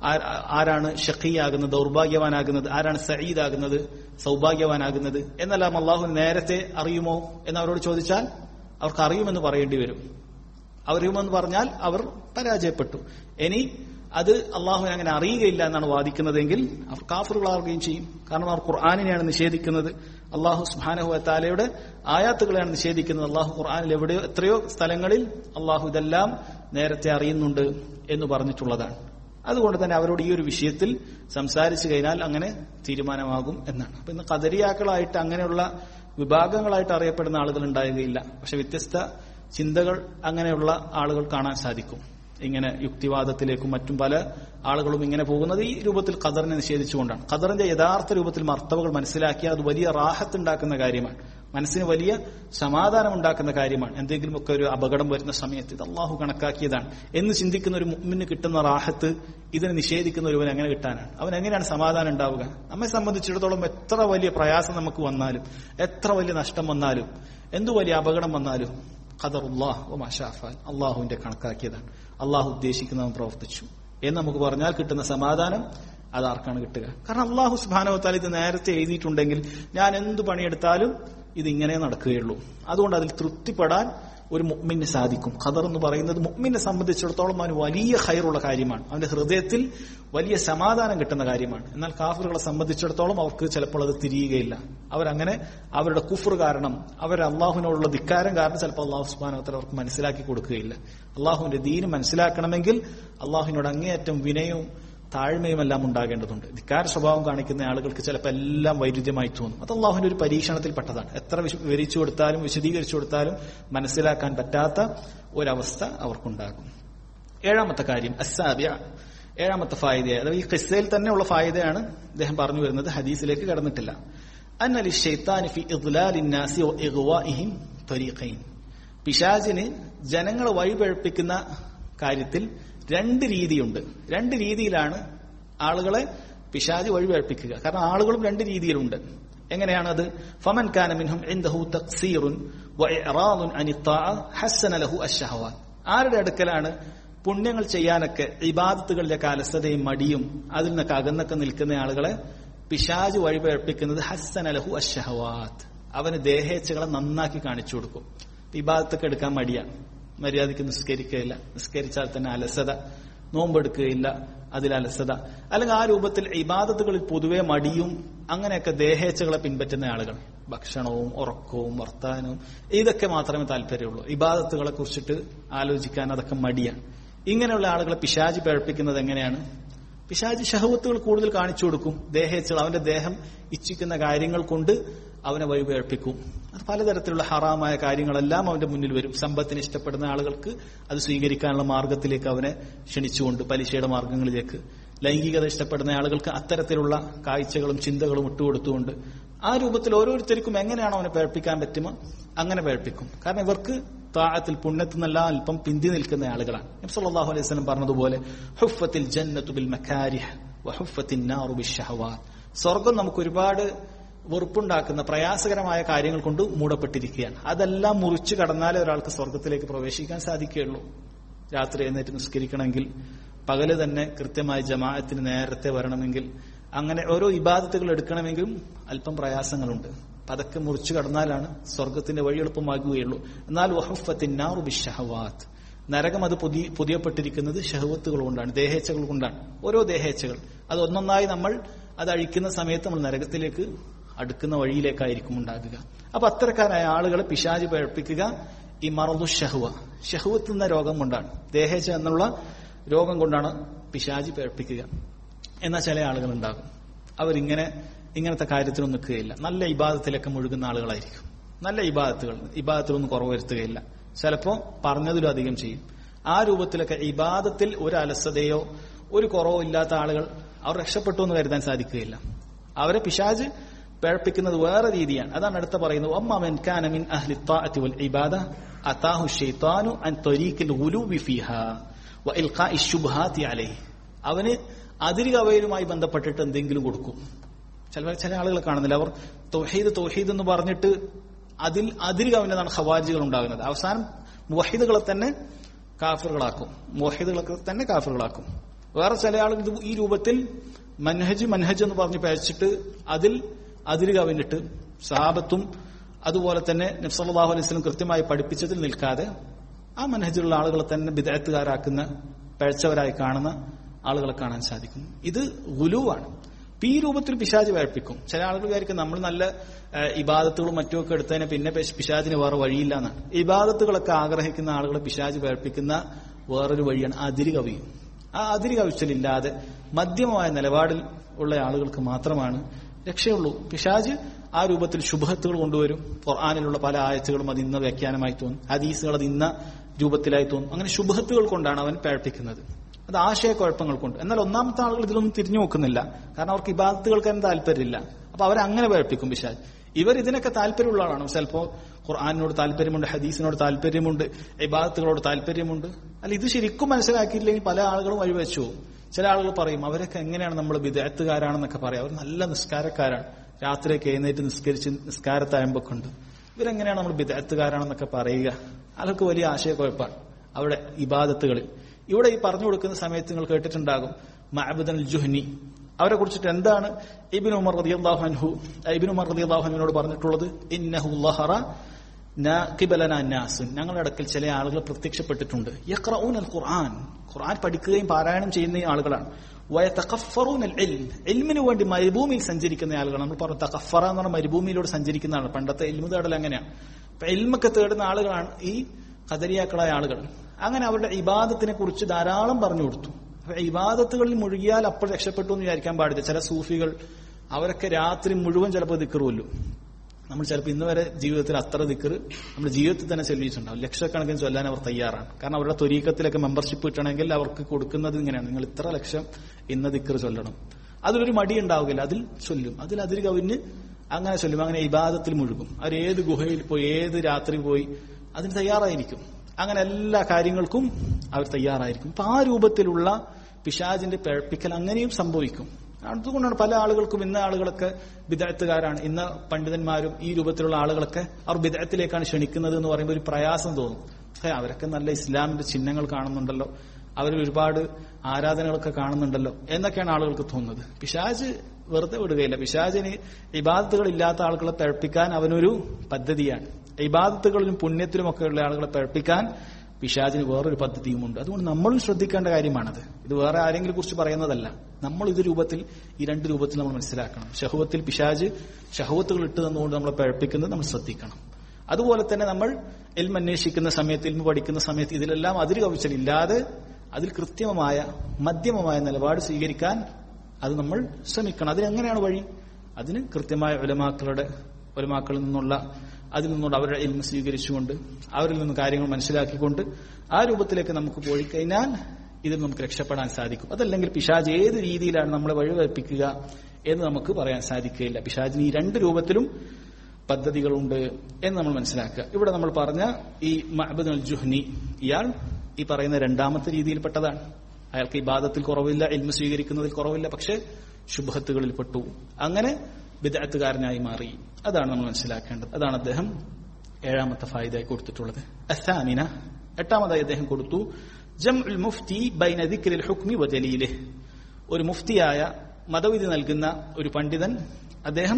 ആരാണ് ഷഖിയാകുന്നത് ദൗർഭാഗ്യവാനാകുന്നത് ആരാണ് സയ്യിദാകുന്നത് സൗഭാഗ്യവാനാകുന്നത് എന്നെല്ലാം അള്ളാഹു നേരത്തെ അറിയുമോ എന്ന് അവരോട് ചോദിച്ചാൽ അവർക്ക് അറിയുമെന്ന് പറയേണ്ടി വരും അറിയുമെന്ന് പറഞ്ഞാൽ അവർ പരാജയപ്പെട്ടു ഇനി അത് അള്ളാഹു അങ്ങനെ അറിയുകയില്ല എന്നാണ് വാദിക്കുന്നതെങ്കിൽ അവർ കാഫറുകളാവുകയും ചെയ്യും കാരണം അവർ ഖുർആാനിനെയാണ് നിഷേധിക്കുന്നത് അള്ളാഹു സുഹാനഹു താലയുടെ ആയാത്തുകളെയാണ് നിഷേധിക്കുന്നത് അള്ളാഹു ഖുർആാനിൽ എവിടെയോ എത്രയോ സ്ഥലങ്ങളിൽ അള്ളാഹു ഇതെല്ലാം നേരത്തെ അറിയുന്നുണ്ട് എന്ന് പറഞ്ഞിട്ടുള്ളതാണ് അതുകൊണ്ട് തന്നെ അവരോട് ഈ ഒരു വിഷയത്തിൽ സംസാരിച്ചു കഴിഞ്ഞാൽ അങ്ങനെ തീരുമാനമാകും എന്നാണ് അപ്പൊ ഇന്ന് കദരിയാക്കളായിട്ട് അങ്ങനെയുള്ള വിഭാഗങ്ങളായിട്ട് അറിയപ്പെടുന്ന ആളുകൾ ഉണ്ടാകുകയില്ല പക്ഷെ വ്യത്യസ്ത ചിന്തകൾ അങ്ങനെയുള്ള ആളുകൾ കാണാൻ സാധിക്കും ഇങ്ങനെ യുക്തിവാദത്തിലേക്കും മറ്റും പല ആളുകളും ഇങ്ങനെ പോകുന്നത് ഈ രൂപത്തിൽ ഖദറിനെ നിഷേധിച്ചുകൊണ്ടാണ് ഖദറിന്റെ യഥാർത്ഥ രൂപത്തിൽ മർത്തവകൾ മനസ്സിലാക്കിയാൽ അത് വലിയ റാഹത്ത് ഉണ്ടാക്കുന്ന കാര്യമാണ് മനസ്സിന് വലിയ സമാധാനം ഉണ്ടാക്കുന്ന കാര്യമാണ് എന്തെങ്കിലുമൊക്കെ ഒരു അപകടം വരുന്ന സമയത്ത് ഇത് അള്ളാഹു കണക്കാക്കിയതാണ് എന്ന് ചിന്തിക്കുന്ന ഒരു മുമ്മിന് കിട്ടുന്ന റാഹത്ത് ഇതിനെ നിഷേധിക്കുന്ന ഒരുവൻ എങ്ങനെ കിട്ടാനാണ് അവൻ എങ്ങനെയാണ് സമാധാനം ഉണ്ടാവുക നമ്മെ സംബന്ധിച്ചിടത്തോളം എത്ര വലിയ പ്രയാസം നമുക്ക് വന്നാലും എത്ര വലിയ നഷ്ടം വന്നാലും എന്തു വലിയ അപകടം വന്നാലും ഖദറുല്ലാഹ് മാഷാഫാൽ അള്ളാഹുവിന്റെ കണക്കാക്കിയതാണ് അള്ളാഹു ഉദ്ദേശിക്കുന്നവൻ പ്രവർത്തിച്ചു എന്ന് നമുക്ക് പറഞ്ഞാൽ കിട്ടുന്ന സമാധാനം അത് ആർക്കാണ് കിട്ടുക കാരണം അള്ളാഹു സുബാനവത്താൽ ഇത് നേരത്തെ എഴുതിയിട്ടുണ്ടെങ്കിൽ ഞാൻ എന്ത് പണിയെടുത്താലും ഇത് ഇങ്ങനെ നടക്കുകയുള്ളൂ അതുകൊണ്ട് അതിൽ തൃപ്തിപ്പെടാൻ ഒരു മുഗ്മിന് സാധിക്കും ഖദർ എന്ന് പറയുന്നത് മുഗ്മിനെ സംബന്ധിച്ചിടത്തോളം അവന് വലിയ ഹൈറുള്ള കാര്യമാണ് അവന്റെ ഹൃദയത്തിൽ വലിയ സമാധാനം കിട്ടുന്ന കാര്യമാണ് എന്നാൽ കാഫറുകളെ സംബന്ധിച്ചിടത്തോളം അവർക്ക് ചിലപ്പോൾ അത് തിരിയുകയില്ല അവരങ്ങനെ അവരുടെ കുഫർ കാരണം അവർ അള്ളാഹുവിനോടുള്ള ധിക്കാരം കാരണം ചിലപ്പോൾ അള്ളാഹു സുബാനോത്തര അവർക്ക് മനസ്സിലാക്കി കൊടുക്കുകയില്ല അള്ളാഹുവിന്റെ ദീന് മനസ്സിലാക്കണമെങ്കിൽ അള്ളാഹുവിനോട് അങ്ങേയറ്റം വിനയവും താഴ്മയും എല്ലാം ഉണ്ടാകേണ്ടതുണ്ട് ധിക്കാര സ്വഭാവം കാണിക്കുന്ന ആളുകൾക്ക് ചിലപ്പോൾ എല്ലാം വൈരുദ്ധ്യമായി തോന്നും അത് അള്ളാഹുവിന്റെ ഒരു പരീക്ഷണത്തിൽപ്പെട്ടതാണ് എത്ര വിവരിച്ചു കൊടുത്താലും വിശദീകരിച്ചു കൊടുത്താലും മനസ്സിലാക്കാൻ പറ്റാത്ത ഒരവസ്ഥ അവർക്കുണ്ടാകും ഏഴാമത്തെ കാര്യം അസാബിയ ഏഴാമത്തെ ഫായിദ അതായത് ഈ ഖിസ്സയിൽ തന്നെയുള്ള ഫായിദയാണ് അദ്ദേഹം പറഞ്ഞു വരുന്നത് ഹദീസിലേക്ക് കടന്നിട്ടില്ല അന്നലി ഷെയ്ത്താൻ ഫി ഇദ്ലാലിന്നാസി ഇഗ്വാഇഹിം ത്വരീഖൈൻ പിശാജിന് ജനങ്ങളെ വഴിപഴപ്പിക്കുന്ന കാര്യത്തിൽ രണ്ട് രീതിയുണ്ട് രണ്ട് രീതിയിലാണ് ആളുകളെ പിശാജ് വഴിപഴപ്പിക്കുക കാരണം ആളുകളും രണ്ട് രീതിയിലുണ്ട് എങ്ങനെയാണത് ഫമൻ കാന മിൻഹും ഇൻദഹു തഖ്സീറുൻ വഇറാദുൻ അനി ത്വാഅ ഹസ്സന ലഹു അശ്ശഹവാത്ത് ആരുടെ അടുക്കലാണ് പുണ്യങ്ങൾ ചെയ്യാനൊക്കെ ഇബാദത്തുകളിലേക്ക് അലസതയും മടിയും അതിൽ നിന്നൊക്കെ അകന്നൊക്കെ നിൽക്കുന്ന ആളുകളെ പിശാജ് വഴിപഴപ്പിക്കുന്നത് ഹസ്സന ലഹു അശ്ശഹവാത്ത് അവന് ദേഹേച്ഛകളെ നന്നാക്കി കാണിച്ചു കൊടുക്കും ഇബാദത്തൊക്കെ എടുക്കാൻ മടിയാണ് മര്യാദയ്ക്ക് നിസ്കരിക്കുകയില്ല നിസ്കരിച്ചാൽ തന്നെ അലസത നോമ്പെടുക്കുകയില്ല അതിൽ അലസത അല്ലെങ്കിൽ ആ രൂപത്തിൽ ഇബാദത്തുകളിൽ പൊതുവെ മടിയും അങ്ങനെയൊക്കെ ദേഹേച്ഛകളെ പിൻപറ്റുന്ന ആളുകൾ ഭക്ഷണവും ഉറക്കവും വർത്താനവും ഇതൊക്കെ മാത്രമേ താല്പര്യമുള്ളൂ ഇബാദത്തുകളെ കുറിച്ചിട്ട് ആലോചിക്കാൻ അതൊക്കെ മടിയാണ് ഇങ്ങനെയുള്ള ആളുകളെ പിശാജ് പഴപ്പിക്കുന്നത് എങ്ങനെയാണ് പിശാജ് ഷഹവത്തുകൾ കൂടുതൽ കാണിച്ചു കൊടുക്കും ദേഹേച്ഛകൾ അവന്റെ ദേഹം ഇച്ഛിക്കുന്ന കാര്യങ്ങൾ കൊണ്ട് അവനെ വഴിപേഴ്പ്പിക്കും അത് പലതരത്തിലുള്ള ഹറാമായ കാര്യങ്ങളെല്ലാം അവന്റെ മുന്നിൽ വരും സമ്പത്തിന് ഇഷ്ടപ്പെടുന്ന ആളുകൾക്ക് അത് സ്വീകരിക്കാനുള്ള മാർഗത്തിലേക്ക് അവനെ ക്ഷണിച്ചുകൊണ്ട് പലിശയുടെ മാർഗങ്ങളിലേക്ക് ലൈംഗികത ഇഷ്ടപ്പെടുന്ന ആളുകൾക്ക് അത്തരത്തിലുള്ള കാഴ്ചകളും ചിന്തകളും ഇട്ടുകൊടുത്തുകൊണ്ട് ആ രൂപത്തിൽ ഓരോരുത്തർക്കും എങ്ങനെയാണോ അവനെ പേഴ്പ്പിക്കാൻ പറ്റുമോ അങ്ങനെ പേഴ്പ്പിക്കും കാരണം ഇവർക്ക് താഴത്തിൽ പുണ്യത്തിൽ നിന്നെല്ലാം അല്പം പിന്തി നിൽക്കുന്ന ആളുകളാണ് നബ്സല്ലാഹു അലൈഹി സ്വലം പറഞ്ഞതുപോലെ ഹുഫത്തിൽ ജന്നത്തുബിൽ മക്കാരിഹ് വഹുഫത്തിൻ നാറുബിൽ ഷഹവാത്ത് സ്വർഗം നമുക്ക് ഒരുപാട് വെറുപ്പുണ്ടാക്കുന്ന പ്രയാസകരമായ കാര്യങ്ങൾ കൊണ്ട് മൂടപ്പെട്ടിരിക്കുകയാണ് അതെല്ലാം മുറിച്ചു കടന്നാലേ ഒരാൾക്ക് സ്വർഗത്തിലേക്ക് പ്രവേശിക്കാൻ സാധിക്കുകയുള്ളൂ രാത്രി എഴുന്നേറ്റ് നിസ്കരിക്കണമെങ്കിൽ പകല് തന്നെ കൃത്യമായി ജമാഅത്തിന് നേരത്തെ വരണമെങ്കിൽ അങ്ങനെ ഓരോ ഇബാദത്തുകൾ എടുക്കണമെങ്കിലും അല്പം പ്രയാസങ്ങളുണ്ട് പതൊക്കെ മുറിച്ചു കടന്നാലാണ് സ്വർഗത്തിന്റെ വഴി എളുപ്പമാകുകയുള്ളൂ എന്നാൽ വഹഫത്തിന്നാറുബിഷഹവാത്ത് നരകം അത് പുതിയ പുതിയപ്പെട്ടിരിക്കുന്നത് ഷഹവത്തുകൾ കൊണ്ടാണ് ദേഹേച്ഛകൾ കൊണ്ടാണ് ഓരോ ദേഹേച്ഛകൾ അത് ഒന്നൊന്നായി നമ്മൾ അത് അഴിക്കുന്ന സമയത്ത് നമ്മൾ നരകത്തിലേക്ക് അടുക്കുന്ന വഴിയിലേക്കായിരിക്കും ഉണ്ടാകുക അപ്പൊ അത്തരക്കാരായ ആളുകളെ പിശാജ് പഴപ്പിക്കുക ഈ മറന്നു ഷഹുവ ഷഹുവത്ത് എന്ന രോഗം കൊണ്ടാണ് ദേഹേച്ച എന്നുള്ള രോഗം കൊണ്ടാണ് പിശാജി പഴപ്പിക്കുക എന്നാൽ ചില ആളുകൾ ഉണ്ടാകും അവരിങ്ങനെ ഇങ്ങനത്തെ കാര്യത്തിലൊന്നും നിൽക്കുകയില്ല നല്ല ഇബാദത്തിലൊക്കെ മുഴുകുന്ന ആളുകളായിരിക്കും നല്ല ഇബാദത്തുകൾ ഇബാദത്തിലൊന്നും കുറവ് വരുത്തുകയില്ല ചിലപ്പോൾ പറഞ്ഞതിലും അധികം ചെയ്യും ആ രൂപത്തിലൊക്കെ ഇബാദത്തിൽ ഒരു അലസതയോ ഒരു കുറവോ ഇല്ലാത്ത ആളുകൾ അവർ രക്ഷപ്പെട്ടു എന്ന് കരുതാൻ സാധിക്കുകയില്ല അവരെ പിശാജ് പിഴപ്പിക്കുന്നത് വേറെ രീതിയാണ് അതാണ് അടുത്ത പറയുന്നത് ഒമ്മൻ കാന മിൻ അഹ്ലി ത്വാഅത്തി വൽ ഇബാദ അതാഹു ശൈത്താനു അൻ ത്വരീഖിൽ ഗുലൂബി ഫീഹാ വ ഇൽഖാഇ ശുബ്ഹാത്തി അലൈഹി അവന് അതിരുകവയലുമായി ബന്ധപ്പെട്ടിട്ട് എന്തെങ്കിലും കൊടുക്കും ചില ചില ആളുകൾ കാണുന്നില്ല അവർ തൊഹീദ് തൊഹീദ് എന്ന് പറഞ്ഞിട്ട് അതിൽ അതിരുകവിഞ്ഞതാണ് ഖവാജികൾ ഉണ്ടാകുന്നത് അവസാനം മുഹിദുകളെ തന്നെ കാഫറുകളാക്കും മുഹിദുകളൊക്കെ തന്നെ കാഫറുകളാക്കും വേറെ ചില ആളുകൾ ഇത് ഈ രൂപത്തിൽ മൻഹജ് മൻഹജ് എന്ന് പറഞ്ഞ് പഴച്ചിട്ട് അതിൽ അതിര് കവിഞ്ഞിട്ട് സഹാബത്തും അതുപോലെ തന്നെ നബ്സല്ലാഹു അലൈഹി സ്വലം കൃത്യമായി പഠിപ്പിച്ചതിൽ നിൽക്കാതെ ആ മനഹജിലുള്ള ആളുകളെ തന്നെ വിദഗ്ധകാരാക്കുന്ന പഴച്ചവരായി കാണുന്ന ആളുകളെ കാണാൻ സാധിക്കും ഇത് ഗുലുവാണ് അപ്പൊ ഈ രൂപത്തിൽ പിശാജ് വേഴ്പ്പിക്കും ചില ആളുകൾ വിചാരിക്കും നമ്മൾ നല്ല ഏഹ്, ഇബാദത്തുകളും മറ്റുമൊക്കെ എടുത്തതിന് പിന്നെ പിശ്- പിശാജിന് വേറെ വഴിയില്ല എന്നാണ് ഇബാദത്തുകളൊക്കെ ആഗ്രഹിക്കുന്ന ആളുകളെ പിശാജ് വേഴ്പ്പിക്കുന്ന വേറൊരു വഴിയാണ് അതിര് കവിയും ആ അതിര് കവിച്ചലില്ലാതെ മധ്യമമായ നിലപാടിൽ ഉള്ള ആളുകൾക്ക് മാത്രമാണ് രക്ഷയുള്ളൂ പിശാജ് ആ രൂപത്തിൽ ശുഭത്തുകൾ കൊണ്ടുവരും ഖുർആാനിലുള്ള പല ആയത്തുകളും അത് ഇന്ന വ്യാഖ്യാനമായി തോന്നും ഹദീസുകൾ അത് ഇന്ന രൂപത്തിലായി തോന്നും അങ്ങനെ ശുഭത്തുകൾ കൊണ്ടാണ് അവൻ പേഴ്പ്പിക്കുന്നത് അത് ആശയക്കുഴപ്പങ്ങൾ കൊണ്ട് എന്നാൽ ഒന്നാമത്തെ ആളുകൾ ഇതിലൊന്നും തിരിഞ്ഞു നോക്കുന്നില്ല കാരണം അവർക്ക് ഇബാദത്തുകൾക്ക് തന്നെ താല്പര്യമില്ല അപ്പൊ അവരങ്ങനെ പേഴ്പ്പിക്കും പിശാജ് ഇവർ ഇതിനൊക്കെ താല്പര്യമുള്ള ആളാണ് ചിലപ്പോൾ ഖുർആാനിനോട് താല്പര്യമുണ്ട് ഹദീസിനോട് താല്പര്യമുണ്ട് ഇബാദത്തുകളോട് താല്പര്യമുണ്ട് അല്ല ഇത് ശരിക്കും മനസ്സിലാക്കിയില്ലെങ്കിൽ പല ആളുകളും വഴിവെച്ചു പോകും ചില ആളുകൾ പറയും അവരൊക്കെ എങ്ങനെയാണ് നമ്മൾ വിദഗ്ധകാരാണെന്നൊക്കെ പറയാം അവർ നല്ല നിസ്കാരക്കാരാണ് രാത്രിയൊക്കെ എഴുന്നേറ്റ് നിസ്കരിച്ച് നിസ്കാരത്തായമ്പൊക്കെ ഉണ്ട് ഇവരെങ്ങനെയാണ് നമ്മൾ വിദഗ്ധകാരാണെന്നൊക്കെ പറയുക അതൊക്കെ വലിയ ആശയക്കുഴപ്പമാണ് അവിടെ ഇബാദത്തുകളിൽ ഇവിടെ ഈ പറഞ്ഞു കൊടുക്കുന്ന സമയത്ത് നിങ്ങൾ കേട്ടിട്ടുണ്ടാകും മഅബുദൻ ജുഹ്നി അവരെ കുറിച്ചിട്ട് എന്താണ് ഇബിൻ ഉമർ റളിയല്ലാഹു അൻഹു ഇബിൻ ഉമർ റളിയല്ലാഹു അൻഹുവിനോട് പറഞ്ഞിട്ടുള്ളത് ഇന്നഹു ലഹറ കിബലന നാസുൻ ഞങ്ങളുടെ അടുക്കൽ ചില ആളുകൾ പ്രത്യക്ഷപ്പെട്ടിട്ടുണ്ട് യഖ്റഊന അൽ ഖുർആൻ ഖുർആൻ പഠിക്കുകയും പാരായണം ചെയ്യുന്ന ആളുകളാണ് വയതഖഫറൂന അൽ ഇൽം ഇൽമിന് വേണ്ടി മരുഭൂമിയിൽ സഞ്ചരിക്കുന്ന ആളുകളാണ് നമ്മൾ പറഞ്ഞു തഖഫറ എന്ന് പറഞ്ഞ മരുഭൂമിയിലൂടെ സഞ്ചരിക്കുന്ന ആളാണ് പണ്ടത്തെ ഇൽമു തേടൽ അങ്ങനെയാണ് അപ്പൊ ഇൽമൊക്കെ തേടുന്ന ആളുകളാണ് ഈ കദരിയാക്കളായ ആളുകൾ അങ്ങനെ അവരുടെ ഇബാദത്തിനെ കുറിച്ച് ധാരാളം പറഞ്ഞു കൊടുത്തു അപ്പൊ ഇബാദത്തുകളിൽ മുഴുകിയാൽ അപ്പോൾ രക്ഷപ്പെട്ടു എന്ന് വിചാരിക്കാൻ പാടില്ല ചില സൂഫികൾ അവരൊക്കെ രാത്രി മുഴുവൻ ചിലപ്പോൾ ദിക്കറുമല്ലോ നമ്മൾ ചിലപ്പോൾ ഇന്ന് വരെ ജീവിതത്തിൽ അത്ര ദിക്കറ് നമ്മുടെ ജീവിതത്തിൽ തന്നെ ചെലവിച്ചിട്ടുണ്ടാവും ലക്ഷക്കണക്കിന് ചൊല്ലാൻ അവർ തയ്യാറാണ് കാരണം അവരുടെ തൊരീക്കത്തിലൊക്കെ മെമ്പർഷിപ്പ് കിട്ടണമെങ്കിൽ അവർക്ക് കൊടുക്കുന്നത് ഇങ്ങനെയാണ് നിങ്ങൾ ഇത്ര ലക്ഷം ഇന്ന ദിക്കറ് ചൊല്ലണം അതിലൊരു മടി ഉണ്ടാവുകയില്ല അതിൽ ചൊല്ലും അതിൽ അതിൽ കവിഞ്ഞ് അങ്ങനെ ചൊല്ലും അങ്ങനെ ഇബാദത്തിൽ മുഴുകും അവർ ഏത് ഗുഹയിൽ പോയി ഏത് രാത്രി പോയി അതിന് തയ്യാറായിരിക്കും അങ്ങനെ എല്ലാ കാര്യങ്ങൾക്കും അവർ തയ്യാറായിരിക്കും അപ്പൊ ആ രൂപത്തിലുള്ള പിശാജിന്റെ പിഴപ്പിക്കൽ അങ്ങനെയും സംഭവിക്കും അതുകൊണ്ടാണ് പല ആളുകൾക്കും ഇന്ന ആളുകളൊക്കെ വിദഗ്ധക്കാരാണ് ഇന്ന പണ്ഡിതന്മാരും ഈ രൂപത്തിലുള്ള ആളുകളൊക്കെ അവർ വിദഗ്ധത്തിലേക്കാണ് ക്ഷണിക്കുന്നത് എന്ന് പറയുമ്പോൾ ഒരു പ്രയാസം തോന്നും ഹേ അവരൊക്കെ നല്ല ഇസ്ലാമിന്റെ ചിഹ്നങ്ങൾ കാണുന്നുണ്ടല്ലോ അവരിൽ ഒരുപാട് ആരാധനകളൊക്കെ കാണുന്നുണ്ടല്ലോ എന്നൊക്കെയാണ് ആളുകൾക്ക് തോന്നുന്നത് പിശാജ് വെറുതെ വിടുകയില്ല പിശാജിന് ഇബാദത്തുകൾ ഇല്ലാത്ത ആളുകളെ പിഴപ്പിക്കാൻ അവനൊരു പദ്ധതിയാണ് ഇബാദത്തുകളിലും പുണ്യത്തിലും ഒക്കെ ഉള്ള ആളുകളെ പിഴപ്പിക്കാൻ പിശാജിന് വേറൊരു പദ്ധതിയുമുണ്ട് അതുകൊണ്ട് നമ്മളും ശ്രദ്ധിക്കേണ്ട കാര്യമാണത് ഇത് വേറെ ആരെങ്കിലും കുറിച്ച് പറയുന്നതല്ല നമ്മൾ ഇത് രൂപത്തിൽ ഈ രണ്ട് രൂപത്തിൽ നമ്മൾ മനസ്സിലാക്കണം ഷഹുവത്തിൽ പിശാജ് ഷഹുവത്തുകൾ ഇട്ട് തന്നുകൊണ്ട് നമ്മളെ പിഴപ്പിക്കുന്നത് നമ്മൾ ശ്രദ്ധിക്കണം അതുപോലെ തന്നെ നമ്മൾ എൽമ അന്വേഷിക്കുന്ന സമയത്ത് എൽമ പഠിക്കുന്ന സമയത്ത് ഇതിലെല്ലാം അതിര് കവിച്ചലില്ലാതെ അതിൽ കൃത്രിമമായ മധ്യമമായ നിലപാട് സ്വീകരിക്കാൻ അത് നമ്മൾ ശ്രമിക്കണം അതിനെങ്ങനെയാണ് വഴി അതിന് കൃത്യമായ ഒലമാക്കളുടെ ഒലമാക്കളിൽ നിന്നുള്ള അതിൽ നിന്നുള്ള അവരുടെ എൽമ സ്വീകരിച്ചുകൊണ്ട് അവരിൽ നിന്ന് കാര്യങ്ങൾ മനസ്സിലാക്കിക്കൊണ്ട് ആ രൂപത്തിലേക്ക് നമുക്ക് പോയി കഴിഞ്ഞാൽ ഇതിൽ നമുക്ക് രക്ഷപ്പെടാൻ സാധിക്കും അതല്ലെങ്കിൽ പിശാജ് ഏത് രീതിയിലാണ് നമ്മളെ വഴിവെപ്പിക്കുക എന്ന് നമുക്ക് പറയാൻ സാധിക്കുകയില്ല പിശാജിന് ഈ രണ്ട് രൂപത്തിലും പദ്ധതികളുണ്ട് എന്ന് നമ്മൾ മനസ്സിലാക്കുക ഇവിടെ നമ്മൾ പറഞ്ഞ ഈ മഹബദ് അൽ ജുഹ്നി ഇയാൾ ഈ പറയുന്ന രണ്ടാമത്തെ രീതിയിൽപ്പെട്ടതാണ് അയാൾക്ക് ഈ ബാധത്തിൽ കുറവില്ല എൽമ സ്വീകരിക്കുന്നതിൽ കുറവില്ല പക്ഷെ ശുഭത്തുകളിൽ പെട്ടു അങ്ങനെ വിദഗ്ധകാരനായി മാറി അതാണ് നമ്മൾ മനസ്സിലാക്കേണ്ടത് അതാണ് അദ്ദേഹം ഏഴാമത്തെ ഫായിദായി കൊടുത്തിട്ടുള്ളത് അസാമിന എട്ടാമതായി അദ്ദേഹം കൊടുത്തു ജം ഉൽ മുഫ്തി ബൈന ദിക്രിൽ ഹുക്മി വദലീലെ ഒരു മുഫ്തിയായ മതവിധി നൽകുന്ന ഒരു പണ്ഡിതൻ അദ്ദേഹം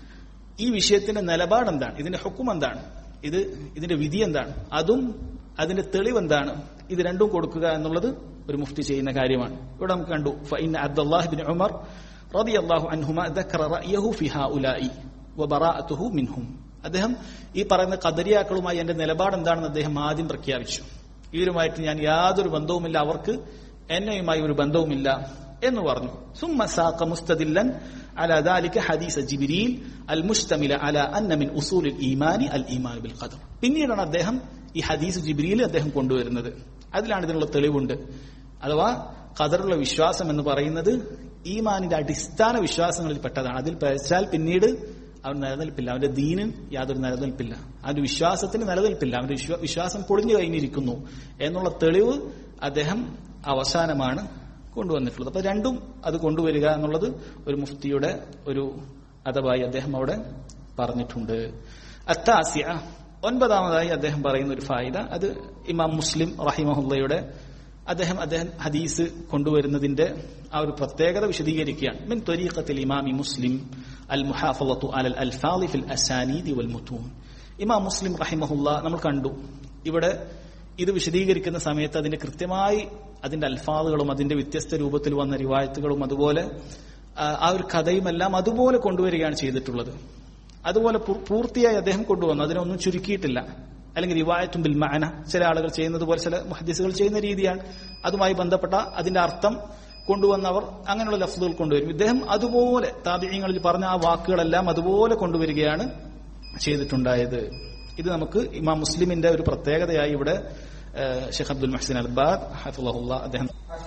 ഈ വിഷയത്തിന്റെ നിലപാട് എന്താണ് ഇതിന്റെ ഹുക്കും എന്താണ് ഇത് ഇതിന്റെ വിധി എന്താണ് അതും അതിന്റെ തെളിവ് എന്താണ് ഇത് രണ്ടും കൊടുക്കുക എന്നുള്ളത് ഒരു മുഫ്തി ചെയ്യുന്ന കാര്യമാണ് ഇവിടെ നമുക്ക് കണ്ടു ഫൈൻ അബ്ദുല്ലാഹി ബിൻ ഉമർ റളിയല്ലാഹു അൻഹുമ ദക്കറ റഅയഹു ഫി ഹൗലായി വബറാഅതുഹു മിൻഹും അദ്ദേഹം ഈ പറയുന്ന കദരിയാക്കളുമായി എന്റെ നിലപാട് എന്താണെന്ന് അദ്ദേഹം ആദ്യം പ്രഖ്യാപിച്ചു ഇവരുമായിട്ട് ഞാൻ യാതൊരു ബന്ധവുമില്ല അവർക്ക് എന്നെയുമായി ഒരു ബന്ധവുമില്ല എന്ന് പറഞ്ഞു ثم ساق مستدلا على ذلك حديث جبريل المشتمل على أن من أصول الإيمان الإيمان بالقدر പിന്നീടാണ് അദ്ദേഹം ഈ ഹദീസ് ജിബ്രിയിൽ അദ്ദേഹം കൊണ്ടുവരുന്നത് അതിലാണ് ഇതിനുള്ള തെളിവുണ്ട് അഥവാ ഖദറുള്ള വിശ്വാസം എന്ന് പറയുന്നത് ഈമാനിന്റെ അടിസ്ഥാന വിശ്വാസങ്ങളിൽ പെട്ടതാണ് അതിൽ പഴച്ചാൽ പിന്നീട് അവൻ നിലനിൽപ്പില്ല അവന്റെ ദീനിന് യാതൊരു നിലനിൽപ്പില്ല അവന്റെ വിശ്വാസത്തിന് നിലനിൽപ്പില്ല അവന്റെ വിശ്വ- വിശ്വാസം പൊളിഞ്ഞു കഴിഞ്ഞിരിക്കുന്നു എന്നുള്ള തെളിവ് അദ്ദേഹം അവസാനമാണ് കൊണ്ടുവന്നിട്ടുള്ളത് അപ്പൊ രണ്ടും അത് കൊണ്ടുവരിക എന്നുള്ളത് ഒരു മുഫ്തിയുടെ ഒരു അഥവായി അദ്ദേഹം അവിടെ പറഞ്ഞിട്ടുണ്ട് അത്താസ്യ ഒൻപതാമതായി അദ്ദേഹം പറയുന്ന ഒരു ഫായിദ അത് ഇമാം മുസ്ലിം റഹിമഹുല്ലയുടെ അദ്ദേഹം അദ്ദേഹം ഹദീസ് കൊണ്ടുവരുന്നതിന്റെ ആ ഒരു പ്രത്യേകത വിശദീകരിക്കുകയാണ് മിൻ ത്വരീഖത്തിൽ ഇമാമി മുസ്ലിം അൽ മുഹാഫളത്തു അലൽ അൽഫാളി ഫിൽ അസാനീദി വൽ മുത്തൂൻ ഇമാം മുസ്ലിം റഹിമഹുല്ല നമ്മൾ കണ്ടു ഇവിടെ ഇത് വിശദീകരിക്കുന്ന സമയത്ത് അതിന്റെ കൃത്യമായി അതിന്റെ അൽഫാദുകളും അതിന്റെ വ്യത്യസ്ത രൂപത്തിൽ വന്ന റിവായത്തുകളും അതുപോലെ ആ, ആ ഒരു കഥയും എല്ലാം അതുപോലെ കൊണ്ടുവരികയാണ് ചെയ്തിട്ടുള്ളത് അതുപോലെ പൂ- പൂർത്തിയായി അദ്ദേഹം കൊണ്ടുവന്നു അതിനൊന്നും ചുരുക്കിയിട്ടില്ല അല്ലെങ്കിൽ റിവായത്തും ബിൽ മാന ചില ആളുകൾ ചെയ്യുന്നത് പോലെ ചില മുഹദ്ദിസുകൾ ചെയ്യുന്ന രീതിയാണ് അതുമായി ബന്ധപ്പെട്ട അതിന്റെ അർത്ഥം കൊണ്ടുവന്നവർ അങ്ങനെയുള്ള ലഫ്സുകൾ കൊണ്ടുവരും ഇദ്ദേഹം അതുപോലെ താപിയങ്ങളിൽ പറഞ്ഞ ആ വാക്കുകളെല്ലാം അതുപോലെ കൊണ്ടുവരികയാണ് ചെയ്തിട്ടുണ്ടായത് ഇത് നമുക്ക് ഇമാം മുസ്ലിമിന്റെ ഒരു പ്രത്യേകതയായി ഇവിടെ ഏഹ്, ഷെയ്ഖ് അബ്ദുൽ മഹ്സിൻ അൽബാദ് ഹഫുള്ള അദ്ദേഹം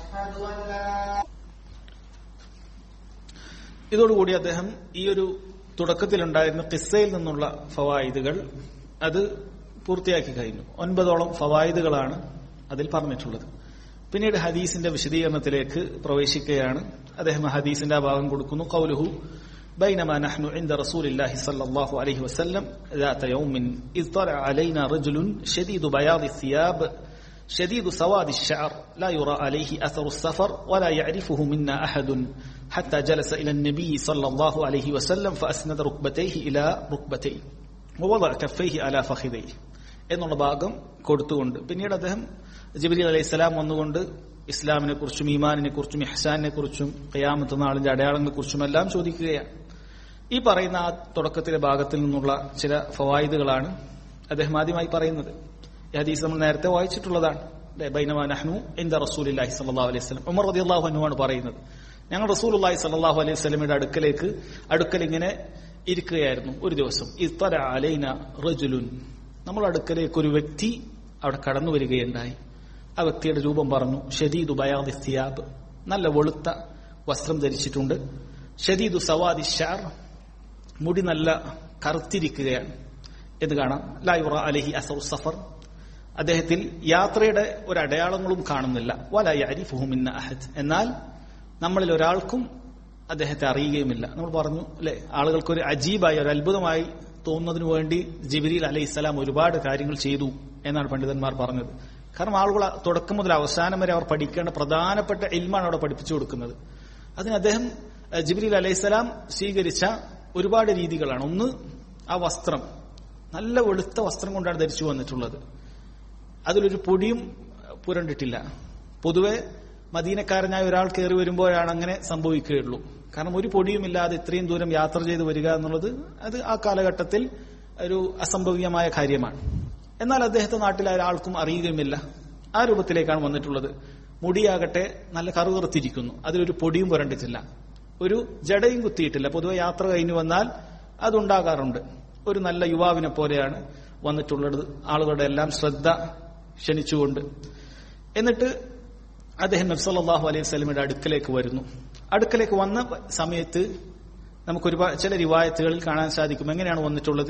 ഇതോടുകൂടി അദ്ദേഹം ഈ ഒരു തുടക്കത്തിലുണ്ടായിരുന്ന കിസ്സയിൽ നിന്നുള്ള ഫവായിദുകൾ അത് പൂർത്തിയാക്കി കഴിഞ്ഞു ഒൻപതോളം ഫവായിദുകളാണ് അതിൽ പറഞ്ഞിട്ടുള്ളത് പിന്നീട് ഹദീസിന്റെ വിശദീകരണത്തിലേക്ക് പ്രവേശിക്കുകയാണ് അദ്ദേഹം ആ ഹദീസിന്റെ ആ ഭാഗം കൊടുക്കുന്നു കൗലുഹു بينما نحن عند رسول الله صلى الله عليه وسلم ذات يوم إذ طلع علينا رجل شديد بياض الثياب شديد سواد الشعر لا يرى عليه أثر السفر ولا يعرفه منا أحد حتى جلس إلى النبي صلى الله عليه وسلم فأسند ركبتيه إلى ركبتيه ووضع كفيه على فخذيه എന്നുള്ള ഭാഗം കൊടുത്തുകൊണ്ട് പിന്നീട് അദ്ദേഹം ജിബിലി അലൈഹി സ്വലാം വന്നുകൊണ്ട് ഇസ്ലാമിനെ കുറിച്ചും ഈമാനിനെ കുറിച്ചും ഇഹ്സാനിനെ കുറിച്ചും കയാമത്ത് നാളിന്റെ അടയാളങ്ങളെ കുറിച്ചും എല്ലാം ചോദിക്കുകയാണ് ഈ പറയുന്ന ആ തുടക്കത്തിലെ ഭാഗത്തിൽ നിന്നുള്ള ചില ഫവായിദുകളാണ് അദ്ദേഹം ആദ്യമായി പറയുന്നത് ഈ ഹദീസ് നമ്മൾ നേരത്തെ വായിച്ചിട്ടുള്ളതാണ് അല്ലേ? ബൈനമാ നഹ്നു ഇന്ദ റസൂലില്ലാഹി സല്ലല്ലാഹു അലൈഹി വസല്ലം ഉമർ റളിയല്ലാഹു അൻഹു ആണ് പറയുന്നത് ഞങ്ങൾ റസൂലുള്ളാഹി സല്ലല്ലാഹു അലൈഹി വസല്ലമയുടെ അടുക്കലേക്ക് അടുക്കൽ ഇങ്ങനെ ഇരിക്കുകയായിരുന്നു ഒരു ദിവസം ഇത്തര അലൈന റജുലുൻ നമ്മൾ അടുക്കലേക്ക് ഒരു വ്യക്തി അവിടെ കടന്നു വരികയുണ്ടായി ആ വ്യക്തിയുടെ രൂപം പറഞ്ഞു ഷദീദു ബയാദി സിയാബ് നല്ല വെളുത്ത വസ്ത്രം ധരിച്ചിട്ടുണ്ട് ഷദീദു സവാദി ഷാർ മുടി നല്ല കറുത്തിരിക്കുകയാണ് എന്ന് കാണാം ലായുറ അലഹി അസർ സഫർ അദ്ദേഹത്തിൽ യാത്രയുടെ ഒരു അടയാളങ്ങളും കാണുന്നില്ല വലായി അരിഫുഹുമിന്ന അഹദ് എന്നാൽ നമ്മളിൽ ഒരാൾക്കും അദ്ദേഹത്തെ അറിയുകയുമില്ല നമ്മൾ പറഞ്ഞു അല്ലെ ആളുകൾക്ക് ഒരു അജീബായി ഒരു അത്ഭുതമായി തോന്നുന്നതിന് വേണ്ടി ജിബിരിൽ അലൈഹി ഇസ്ലാം ഒരുപാട് കാര്യങ്ങൾ ചെയ്തു എന്നാണ് പണ്ഡിതന്മാർ പറഞ്ഞത് കാരണം ആളുകൾ തുടക്കം മുതൽ അവസാനം വരെ അവർ പഠിക്കേണ്ട പ്രധാനപ്പെട്ട ഇൽമാണ് അവിടെ പഠിപ്പിച്ചു കൊടുക്കുന്നത് അതിന് അദ്ദേഹം അഹ് ജിബ്രീൽ അലൈഹിസ്സലാം സ്വീകരിച്ച ഒരുപാട് രീതികളാണ് ഒന്ന് ആ വസ്ത്രം നല്ല വെളുത്ത വസ്ത്രം കൊണ്ടാണ് ധരിച്ചു വന്നിട്ടുള്ളത് അതിലൊരു പൊടിയും പുരണ്ടിട്ടില്ല പൊതുവെ മദീനക്കാരനായ ഒരാൾ കയറി വരുമ്പോഴാണ് അങ്ങനെ സംഭവിക്കുകയുള്ളൂ കാരണം ഒരു പൊടിയുമില്ലാതെ ഇത്രയും ദൂരം യാത്ര ചെയ്ത് വരിക എന്നുള്ളത് അത് ആ കാലഘട്ടത്തിൽ ഒരു അസംഭവ്യമായ കാര്യമാണ് എന്നാൽ അദ്ദേഹത്തെ നാട്ടിൽ ഒരാൾക്കും അറിയുകയുമില്ല ആ രൂപത്തിലേക്കാണ് വന്നിട്ടുള്ളത് മുടിയാകട്ടെ നല്ല കറുകറുത്തിരിക്കുന്നു അതിലൊരു പൊടിയും പുരണ്ടിട്ടില്ല ഒരു ജടയും കുത്തിയിട്ടില്ല പൊതുവെ യാത്ര കഴിഞ്ഞു വന്നാൽ അതുണ്ടാകാറുണ്ട് ഒരു നല്ല യുവാവിനെ പോലെയാണ് വന്നിട്ടുള്ളത് ആളുകളുടെ എല്ലാം ശ്രദ്ധ ക്ഷണിച്ചുകൊണ്ട് എന്നിട്ട് അദ്ദേഹം നബ്സല്ലാഹു അലൈഹി സ്വലമിയുടെ അടുക്കലേക്ക് വരുന്നു അടുക്കലേക്ക് വന്ന സമയത്ത് നമുക്ക് ഒരുപാട് ചില റിവായത്തുകളിൽ കാണാൻ സാധിക്കും എങ്ങനെയാണ് വന്നിട്ടുള്ളത്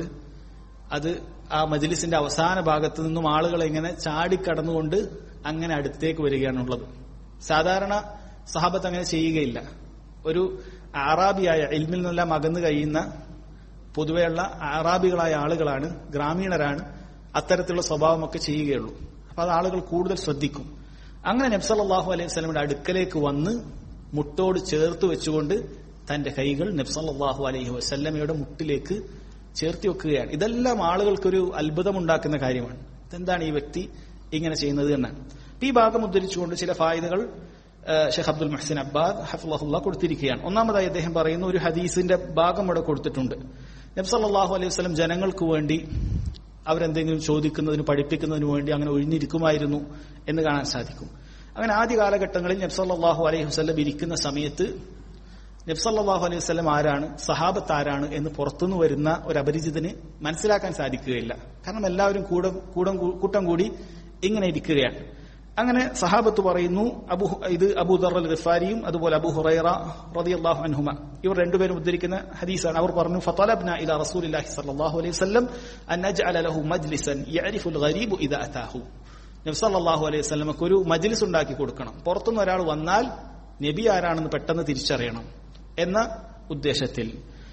അത് ആ മജ്ലിസിന്റെ അവസാന ഭാഗത്ത് നിന്നും ആളുകൾ ഇങ്ങനെ ചാടിക്കടന്നുകൊണ്ട് അങ്ങനെ അടുത്തേക്ക് വരികയാണുള്ളത് സാധാരണ സഹാബത്ത് അങ്ങനെ ചെയ്യുകയില്ല ഒരു ആറാബിയായ ഇൽമിൽ നിന്നെല്ലാം അകന്നു കഴിയുന്ന പൊതുവെയുള്ള ആറാബികളായ ആളുകളാണ് ഗ്രാമീണരാണ് അത്തരത്തിലുള്ള സ്വഭാവമൊക്കെ ചെയ്യുകയുള്ളൂ അപ്പൊ അത് ആളുകൾ കൂടുതൽ ശ്രദ്ധിക്കും അങ്ങനെ നബ്സല്ലാഹു അലൈഹി സ്വലമിയുടെ അടുക്കലേക്ക് വന്ന് മുട്ടോട് ചേർത്ത് വെച്ചുകൊണ്ട് തന്റെ കൈകൾ നബ്സല്ലാഹു അലൈഹി വസല്ലമയുടെ മുട്ടിലേക്ക് ചേർത്തി വെക്കുകയാണ് ഇതെല്ലാം ആളുകൾക്കൊരു അത്ഭുതമുണ്ടാക്കുന്ന കാര്യമാണ് ഇതെന്താണ് ഈ വ്യക്തി ഇങ്ങനെ ചെയ്യുന്നത് എന്നാണ് ഈ ഭാഗം ഉദ്ധരിച്ചുകൊണ്ട് ചില ഫായിദകൾ ഷെയ്ഖ് അബ്ദുൽ മഹ്സിൻ അബ്ബാദ് ഹഫുല്ലാഹുല്ല കൊടുത്തിരിക്കുകയാണ് ഒന്നാമതായി അദ്ദേഹം പറയുന്ന ഒരു ഹദീസിന്റെ ഭാഗം ഇവിടെ കൊടുത്തിട്ടുണ്ട് നബ്സല്ലാഹു അലൈഹി വസ്ലം ജനങ്ങൾക്ക് വേണ്ടി അവരെന്തെങ്കിലും ചോദിക്കുന്നതിന് പഠിപ്പിക്കുന്നതിന് വേണ്ടി അങ്ങനെ ഒഴിഞ്ഞിരിക്കുമായിരുന്നു എന്ന് കാണാൻ സാധിക്കും അങ്ങനെ ആദ്യ കാലഘട്ടങ്ങളിൽ നബ്സല്ലാഹു അലൈഹി വസ്ലം ഇരിക്കുന്ന സമയത്ത് നബ്സല്ലാഹു അലൈഹി വസ്ലം ആരാണ് സഹാബത്ത് ആരാണ് എന്ന് പുറത്തുനിന്ന് വരുന്ന ഒരു അപരിചിതന് മനസ്സിലാക്കാൻ സാധിക്കുകയില്ല കാരണം എല്ലാവരും കൂടം കൂടം കൂട്ടം കൂടി ഇങ്ങനെ ഇരിക്കുകയാണ് അങ്ങനെ സഹാബത്ത് പറയുന്നു അബു ഇത് അബൂദർ അൽ ഗഫാരിയും അതുപോലെ അബു ഹുറൈറ റളിയല്ലാഹു അൻഹുമ ഇവർ രണ്ടുപേരും ഉദ്ധരിക്കുന്ന ഹദീസാണ് അവർ പറഞ്ഞു ഫതലബ്ന ഇല റസൂലില്ലാഹി സ്വല്ലല്ലാഹു അലൈഹി വസല്ലം അൻ നജ്അല ലഹു മജ്ലിസൻ യഅരിഫുൽ ഗരീബു ഇദാ അതാഹു നബി സല്ലല്ലാഹു അലൈഹി വസല്ലമക്ക് ഒരു മജ്ലിസ് ഉണ്ടാക്കി കൊടുക്കണം പുറത്തുനിന്ന് ഒരാൾ വന്നാൽ നബി ആരാണെന്ന് പെട്ടെന്ന് തിരിച്ചറിയണം എന്ന ഉദ്ദേശത്തിൽ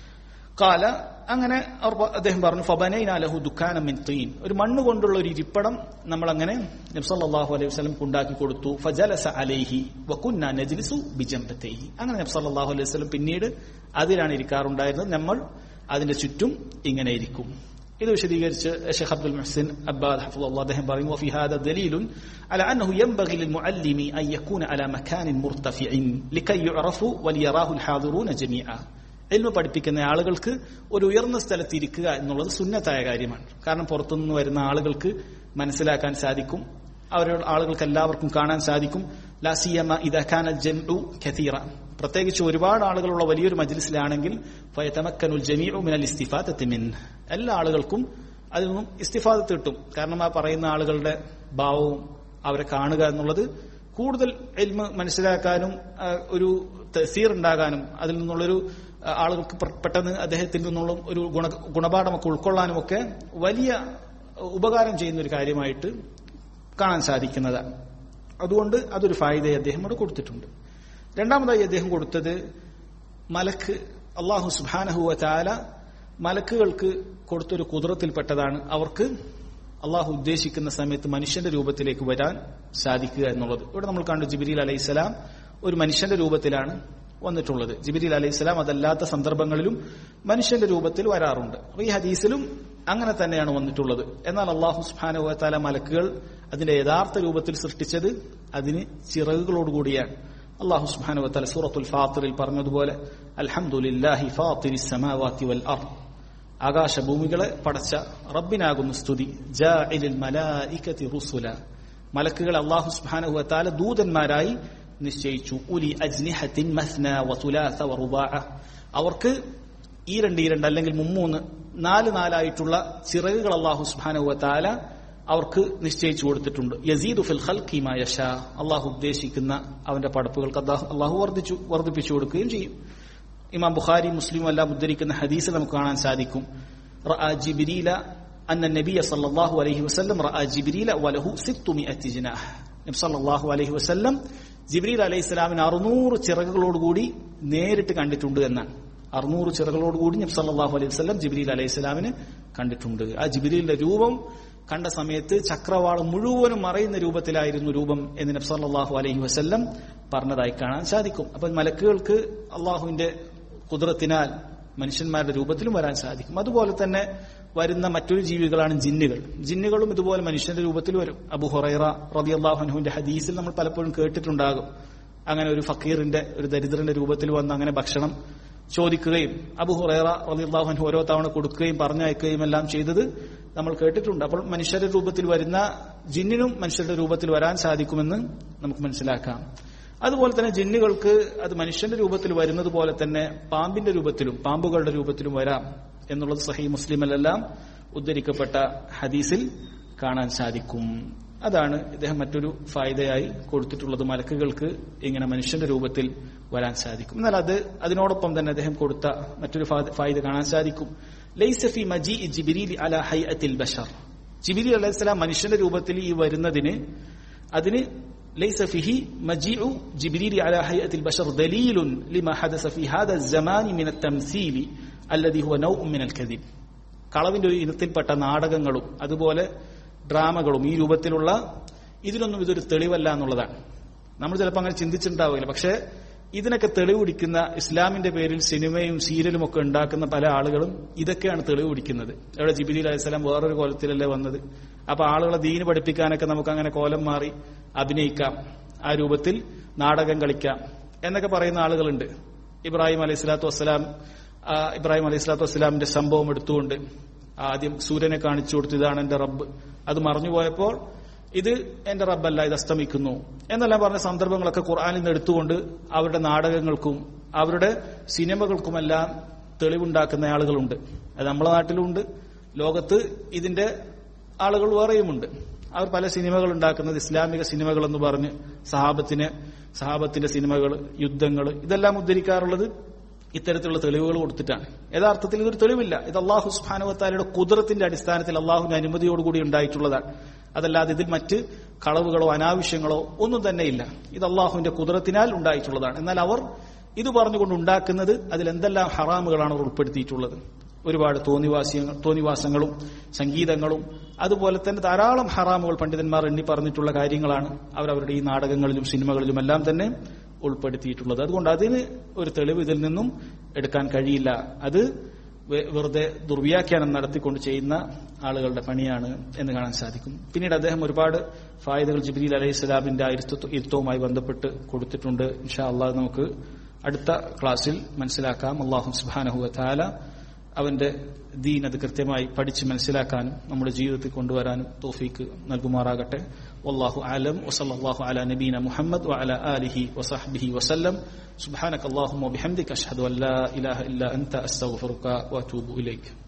കാല അങ്ങനെ അവർ അദ്ദേഹം പറഞ്ഞു ഫബനൈനാലഹു ദുഃഖാനം മിൻ തീൻ ഒരു മണ്ണ് കൊണ്ടുള്ള ഒരു ഇരിപ്പടം നമ്മൾ അങ്ങനെ നബ്സല്ലാഹു അലൈഹി വസ്ലം ഉണ്ടാക്കി കൊടുത്തു ഫജലസ അലൈഹി വക്കുന്ന നജ്ലിസു ബിജംബത്തേഹി അങ്ങനെ നബ്സല്ലാഹു അലൈഹി വസ്ലം പിന്നീട് അതിലാണ് ഇരിക്കാറുണ്ടായിരുന്നത് നമ്മൾ അതിന്റെ ചുറ്റും ഇങ്ങനെ ഇരിക്കും ഇത് വിശദീകരിച്ച് ഷെയ്ഖ് അബ്ദുൽ മുഹ്സിൻ അബ്ബാദ് ഹഫ്ദുല്ലാ അദ്ദേഹം പറയും وفي هذا دليل على انه ينبغي للمعلم ان يكون على مكان مرتفع لكي يعرفوا وليراه الحاضرون جميعا എൽമ പഠിപ്പിക്കുന്ന ആളുകൾക്ക് ഒരു ഉയർന്ന സ്ഥലത്ത് ഇരിക്കുക എന്നുള്ളത് സുന്നത്തായ കാര്യമാണ് കാരണം പുറത്തുനിന്ന് വരുന്ന ആളുകൾക്ക് മനസ്സിലാക്കാൻ സാധിക്കും അവരുടെ ആളുകൾക്ക് എല്ലാവർക്കും കാണാൻ സാധിക്കും ലാസിയമ ഇദഖാന ജംഉ കഥീറ പ്രത്യേകിച്ച് ഒരുപാട് ആളുകളുള്ള വലിയൊരു മജ്ലിസിലാണെങ്കിൽ ഫയതമക്കനുൽ ജമീഉ മിനൽ ഇസ്തിഫാദത്തി മിൻ എല്ലാ ആളുകൾക്കും അതിൽ നിന്നും ഇസ്തിഫാദത്ത് കിട്ടും കാരണം ആ പറയുന്ന ആളുകളുടെ ഭാവവും അവരെ കാണുക എന്നുള്ളത് കൂടുതൽ എൽമ മനസ്സിലാക്കാനും ഒരു തസീർ ഉണ്ടാകാനും അതിൽ നിന്നുള്ളൊരു ആളുകൾക്ക് പെട്ടെന്ന് അദ്ദേഹത്തിൽ നിന്നുള്ള ഒരു ഗുണ ഗുണപാഠമൊക്കെ ഉൾക്കൊള്ളാനും ഒക്കെ വലിയ ഉപകാരം ചെയ്യുന്ന ഒരു കാര്യമായിട്ട് കാണാൻ സാധിക്കുന്നതാണ് അതുകൊണ്ട് അതൊരു ഫായിദയെ അദ്ദേഹം അവിടെ കൊടുത്തിട്ടുണ്ട് രണ്ടാമതായി അദ്ദേഹം കൊടുത്തത് മലക്ക് അള്ളാഹു സുബാനഹുവ ചാല മലക്കുകൾക്ക് കൊടുത്തൊരു കുതിരത്തിൽപ്പെട്ടതാണ് അവർക്ക് അള്ളാഹു ഉദ്ദേശിക്കുന്ന സമയത്ത് മനുഷ്യന്റെ രൂപത്തിലേക്ക് വരാൻ സാധിക്കുക എന്നുള്ളത് ഇവിടെ നമ്മൾ കണ്ടു ജിബിരിൽ അലൈഹിസ്സലാം ഒരു മനുഷ്യന്റെ രൂപത്തിലാണ് വന്നിട്ടുള്ളത് ജിബിരിൽ അലൈഹിസ്സലാം അതല്ലാത്ത സന്ദർഭങ്ങളിലും മനുഷ്യന്റെ രൂപത്തിൽ വരാറുണ്ട് അപ്പൊ ഈ ഹദീസിലും അങ്ങനെ തന്നെയാണ് വന്നിട്ടുള്ളത് എന്നാൽ അള്ളാഹു സുബാനുവത്താല മലക്കുകൾ അതിന്റെ യഥാർത്ഥ രൂപത്തിൽ സൃഷ്ടിച്ചത് അതിന് ചിറകുകളോടുകൂടിയാണ് അള്ളാഹു സുബാനുവത്താല സൂറത്തുൽ ഫാത്തിറിൽ പറഞ്ഞതുപോലെ അൽഹംദുലില്ലാഹി ഫാത്തിരി സമാവാത്തി വൽ അർ ആകാശഭൂമികളെ പടച്ച റബ്ബിനാകുന്നു സ്തുതി ജാഇലിൽ മലായികതി റുസുല മലക്കുകൾ അള്ളാഹു സുബ്ഹാനഹു ദൂതന്മാരായി നിശ്ചയിച്ചു ഉലി അജ്നിഹത്തിൻ മസ്ന വസുലാസ വറുബാഅ അവർക്ക് ഈ രണ്ട് ഈ രണ്ട് അല്ലെങ്കിൽ മുമ്മൂന്ന് നാല് നാലായിട്ടുള്ള ചിറകുകൾ അള്ളാഹു സുബ്ഹാനഹു വതാല അവർക്ക് നിശ്ചയിച്ചു കൊടുത്തിട്ടുണ്ട് യസീദു ഫിൽ ഖൽഖി മാ യശാ അള്ളാഹു ഉദ്ദേശിക്കുന്ന അവന്റെ പടപ്പുകൾക്ക് അള്ളാഹു വർദ്ധിച്ചു വർദ്ധിപ്പിച്ചു കൊടുക്കുകയും ചെയ്യും ഇമാം ബുഖാരി മുസ്ലിം എല്ലാം ഉദ്ധരിക്കുന്ന ഹദീസ് നമുക്ക് കാണാൻ സാധിക്കും ജിബിരീല അന്ന നബിയ സല്ലല്ലാഹു അലൈഹി വസല്ലം റഅ ജിബ്രീല വലഹു 600 ജനാഹ് നബി സല്ലല്ലാഹു അലൈഹി വസല്ലം ജിബ്രീൽ അലൈഹി സ്വലാമിന് അറുന്നൂറ് ചിറകുകളോടുകൂടി നേരിട്ട് കണ്ടിട്ടുണ്ട് എന്നാണ് അറുന്നൂറ് ചിറകളോടുകൂടി നബി സല്ലല്ലാഹു അലൈഹി വസല്ലം ജിബ്രീൽ അലൈഹി സ്വലാമിന് കണ്ടിട്ടുണ്ട് ആ ജിബ്രീലിന്റെ രൂപം കണ്ട സമയത്ത് ചക്രവാളം മുഴുവനും മറയുന്ന രൂപത്തിലായിരുന്നു രൂപം എന്ന് നബി സല്ലല്ലാഹു അലൈഹി വസല്ലം പറഞ്ഞതായി കാണാൻ സാധിക്കും അപ്പോൾ മലക്കുകൾക്ക് അള്ളാഹുവിന്റെ കുതിരത്തിനാൽ മനുഷ്യന്മാരുടെ രൂപത്തിലും വരാൻ സാധിക്കും അതുപോലെ തന്നെ വരുന്ന മറ്റൊരു ജീവികളാണ് ജിന്നുകൾ ജിന്നുകളും ഇതുപോലെ മനുഷ്യന്റെ രൂപത്തിൽ വരും അബു ഹുറൈറ റളിയല്ലാഹു അൻഹുവിന്റെ ഹദീസിൽ നമ്മൾ പലപ്പോഴും കേട്ടിട്ടുണ്ടാകും അങ്ങനെ ഒരു ഫക്കീറിന്റെ ഒരു ദരിദ്രന്റെ രൂപത്തിൽ വന്ന് അങ്ങനെ ഭക്ഷണം ചോദിക്കുകയും അബു ഹുറൈറ റളിയല്ലാഹു അൻഹു ഓരോ തവണ കൊടുക്കുകയും പറഞ്ഞയക്കുകയും എല്ലാം ചെയ്തത് നമ്മൾ കേട്ടിട്ടുണ്ട് അപ്പോൾ മനുഷ്യരുടെ രൂപത്തിൽ വരുന്ന ജിന്നിനും മനുഷ്യരുടെ രൂപത്തിൽ വരാൻ സാധിക്കുമെന്ന് നമുക്ക് മനസ്സിലാക്കാം അതുപോലെ തന്നെ ജിന്നുകൾക്ക് അത് മനുഷ്യന്റെ രൂപത്തിൽ വരുന്നത് പോലെ തന്നെ പാമ്പിന്റെ രൂപത്തിലും പാമ്പുകളുടെ രൂപത്തിലും വരാം എന്നുള്ളത് സഹി മുസ്ലിമിലെല്ലാം ഉദ്ധരിക്കപ്പെട്ട ഹദീസിൽ കാണാൻ സാധിക്കും അതാണ് ഇദ്ദേഹം മറ്റൊരു ഫായ്ദയായി കൊടുത്തിട്ടുള്ളത് മലക്കുകൾക്ക് ഇങ്ങനെ മനുഷ്യന്റെ രൂപത്തിൽ വരാൻ സാധിക്കും എന്നാൽ അത് അതിനോടൊപ്പം തന്നെ അദ്ദേഹം കൊടുത്ത മറ്റൊരു ഫായ്ദ കാണാൻ സാധിക്കും ലൈസഫി മജി ജിബിരിൽ അല ഹൈ അത്തിൽ ബഷർ ജിബിരി അലൈഹിസ്ലാം മനുഷ്യന്റെ രൂപത്തിൽ ഈ വരുന്നതിന് അതിന് ليس فيه مجيء جبريل على هيئة البشر دليل لما حدث في هذا الزمان من التمثيل الذي هو نوع من الكذب കളവിന്റെ ഒരു ഇനത്തിൽപ്പെട്ട നാടകങ്ങളും അതുപോലെ ഡ്രാമകളും ഈ രൂപത്തിലുള്ള ഇതിനൊന്നും ഇതൊരു തെളിവല്ല എന്നുള്ളതാണ് നമ്മൾ ചിലപ്പോൾ അങ്ങനെ ചിന്തിച്ചിട്ടുണ്ടാവില്ല പക്ഷേ ഇതിനൊക്കെ തെളിവ് പിടിക്കുന്ന ഇസ്ലാമിന്റെ പേരിൽ സിനിമയും സീരിയലും ഒക്കെ ഉണ്ടാക്കുന്ന പല ആളുകളും ഇതൊക്കെയാണ് തെളിവ് പിടിക്കുന്നത് എവിടെ ജിബിലി അലൈഹിസ്ലാം വേറൊരു കോലത്തിലല്ലേ വന്നത് അപ്പൊ ആളുകളെ ദീന് പഠിപ്പിക്കാനൊക്കെ നമുക്ക് അങ്ങനെ കോലം മാറി അഭിനയിക്കാം ആ രൂപത്തിൽ നാടകം കളിക്കാം എന്നൊക്കെ പറയുന്ന ആളുകളുണ്ട് ഇബ്രാഹിം അലൈഹി സ്വലാത്തു വസ്സലാം ഇബ്രാഹിം അലൈഹി സ്വലാത്തു വസ്സലാമിന്റെ സംഭവം എടുത്തുകൊണ്ട് ആദ്യം സൂര്യനെ കാണിച്ചു കൊടുത്തു ഇതാണ് എന്റെ റബ്ബ് അത് മറഞ്ഞുപോയപ്പോൾ ഇത് എന്റെ റബ്ബല്ല ഇത് അസ്തമിക്കുന്നു എന്നെല്ലാം പറഞ്ഞ സന്ദർഭങ്ങളൊക്കെ ഖുർആാനിൽ നിന്ന് എടുത്തുകൊണ്ട് അവരുടെ നാടകങ്ങൾക്കും അവരുടെ സിനിമകൾക്കുമെല്ലാം തെളിവുണ്ടാക്കുന്ന ആളുകളുണ്ട് അത് നമ്മളെ നാട്ടിലുണ്ട് ലോകത്ത് ഇതിന്റെ ആളുകൾ വേറെയുമുണ്ട് അവർ പല സിനിമകൾ ഉണ്ടാക്കുന്നത് ഇസ്ലാമിക സിനിമകൾ എന്ന് പറഞ്ഞ് സഹാബത്തിന് സഹാബത്തിന്റെ സിനിമകൾ യുദ്ധങ്ങൾ ഇതെല്ലാം ഉദ്ധരിക്കാറുള്ളത് ഇത്തരത്തിലുള്ള തെളിവുകൾ കൊടുത്തിട്ടാണ് യഥാർത്ഥത്തിൽ ഇതൊരു തെളിവില്ല ഇത് അള്ളാഹു സുഹാനുവത്താലയുടെ കുതിരത്തിന്റെ അടിസ്ഥാനത്തിൽ അള്ളാഹുവിന്റെ അനുമതിയോടുകൂടി ഉണ്ടായിട്ടുള്ളതാണ് അതല്ലാതെ ഇതിൽ മറ്റ് കളവുകളോ അനാവശ്യങ്ങളോ ഒന്നും തന്നെയില്ല ഇത് അള്ളാഹുവിന്റെ കുതിരത്തിനാൽ ഉണ്ടായിട്ടുള്ളതാണ് എന്നാൽ അവർ ഇത് പറഞ്ഞുകൊണ്ട് ഉണ്ടാക്കുന്നത് അതിൽ എന്തെല്ലാം ഹറാമുകളാണ് അവർ ഉൾപ്പെടുത്തിയിട്ടുള്ളത് ഒരുപാട് തോന്നിവാസ്യങ്ങൾ തോന്നിവാസങ്ങളും സംഗീതങ്ങളും അതുപോലെ തന്നെ ധാരാളം ഹറാമുകൾ പണ്ഡിതന്മാർ എണ്ണി പറഞ്ഞിട്ടുള്ള കാര്യങ്ങളാണ് അവരവരുടെ ഈ നാടകങ്ങളിലും സിനിമകളിലും എല്ലാം തന്നെ ഉൾപ്പെടുത്തിയിട്ടുള്ളത് അതുകൊണ്ട് അതിന് ഒരു തെളിവ് ഇതിൽ നിന്നും എടുക്കാൻ കഴിയില്ല അത് വെറുതെ ദുർവ്യാഖ്യാനം നടത്തിക്കൊണ്ട് ചെയ്യുന്ന ആളുകളുടെ പണിയാണ് എന്ന് കാണാൻ സാധിക്കും പിന്നീട് അദ്ദേഹം ഒരുപാട് ഫായിദകൾ ജിബ്രീൽ അലൈഹി സ്വലാമിന്റെ ഇരുത്തവുമായി ബന്ധപ്പെട്ട് കൊടുത്തിട്ടുണ്ട് ഇൻഷാ അള്ളാഹ് നമുക്ക് അടുത്ത ക്ലാസ്സിൽ മനസ്സിലാക്കാം അള്ളാഹു സുബാനഹുവ താല അവന്റെ ദീൻ അത് കൃത്യമായി പഠിച്ച് മനസ്സിലാക്കാനും നമ്മുടെ ജീവിതത്തിൽ കൊണ്ടുവരാനും തോഫീക്ക് നൽകുമാറാകട്ടെ والله أعلم وصلى الله على نبينا محمد وعلى آله وصحبه وسلم سبحانك اللهم وبحمدك أشهد أن لا إله إلا أنت أستغفرك وأتوب إليك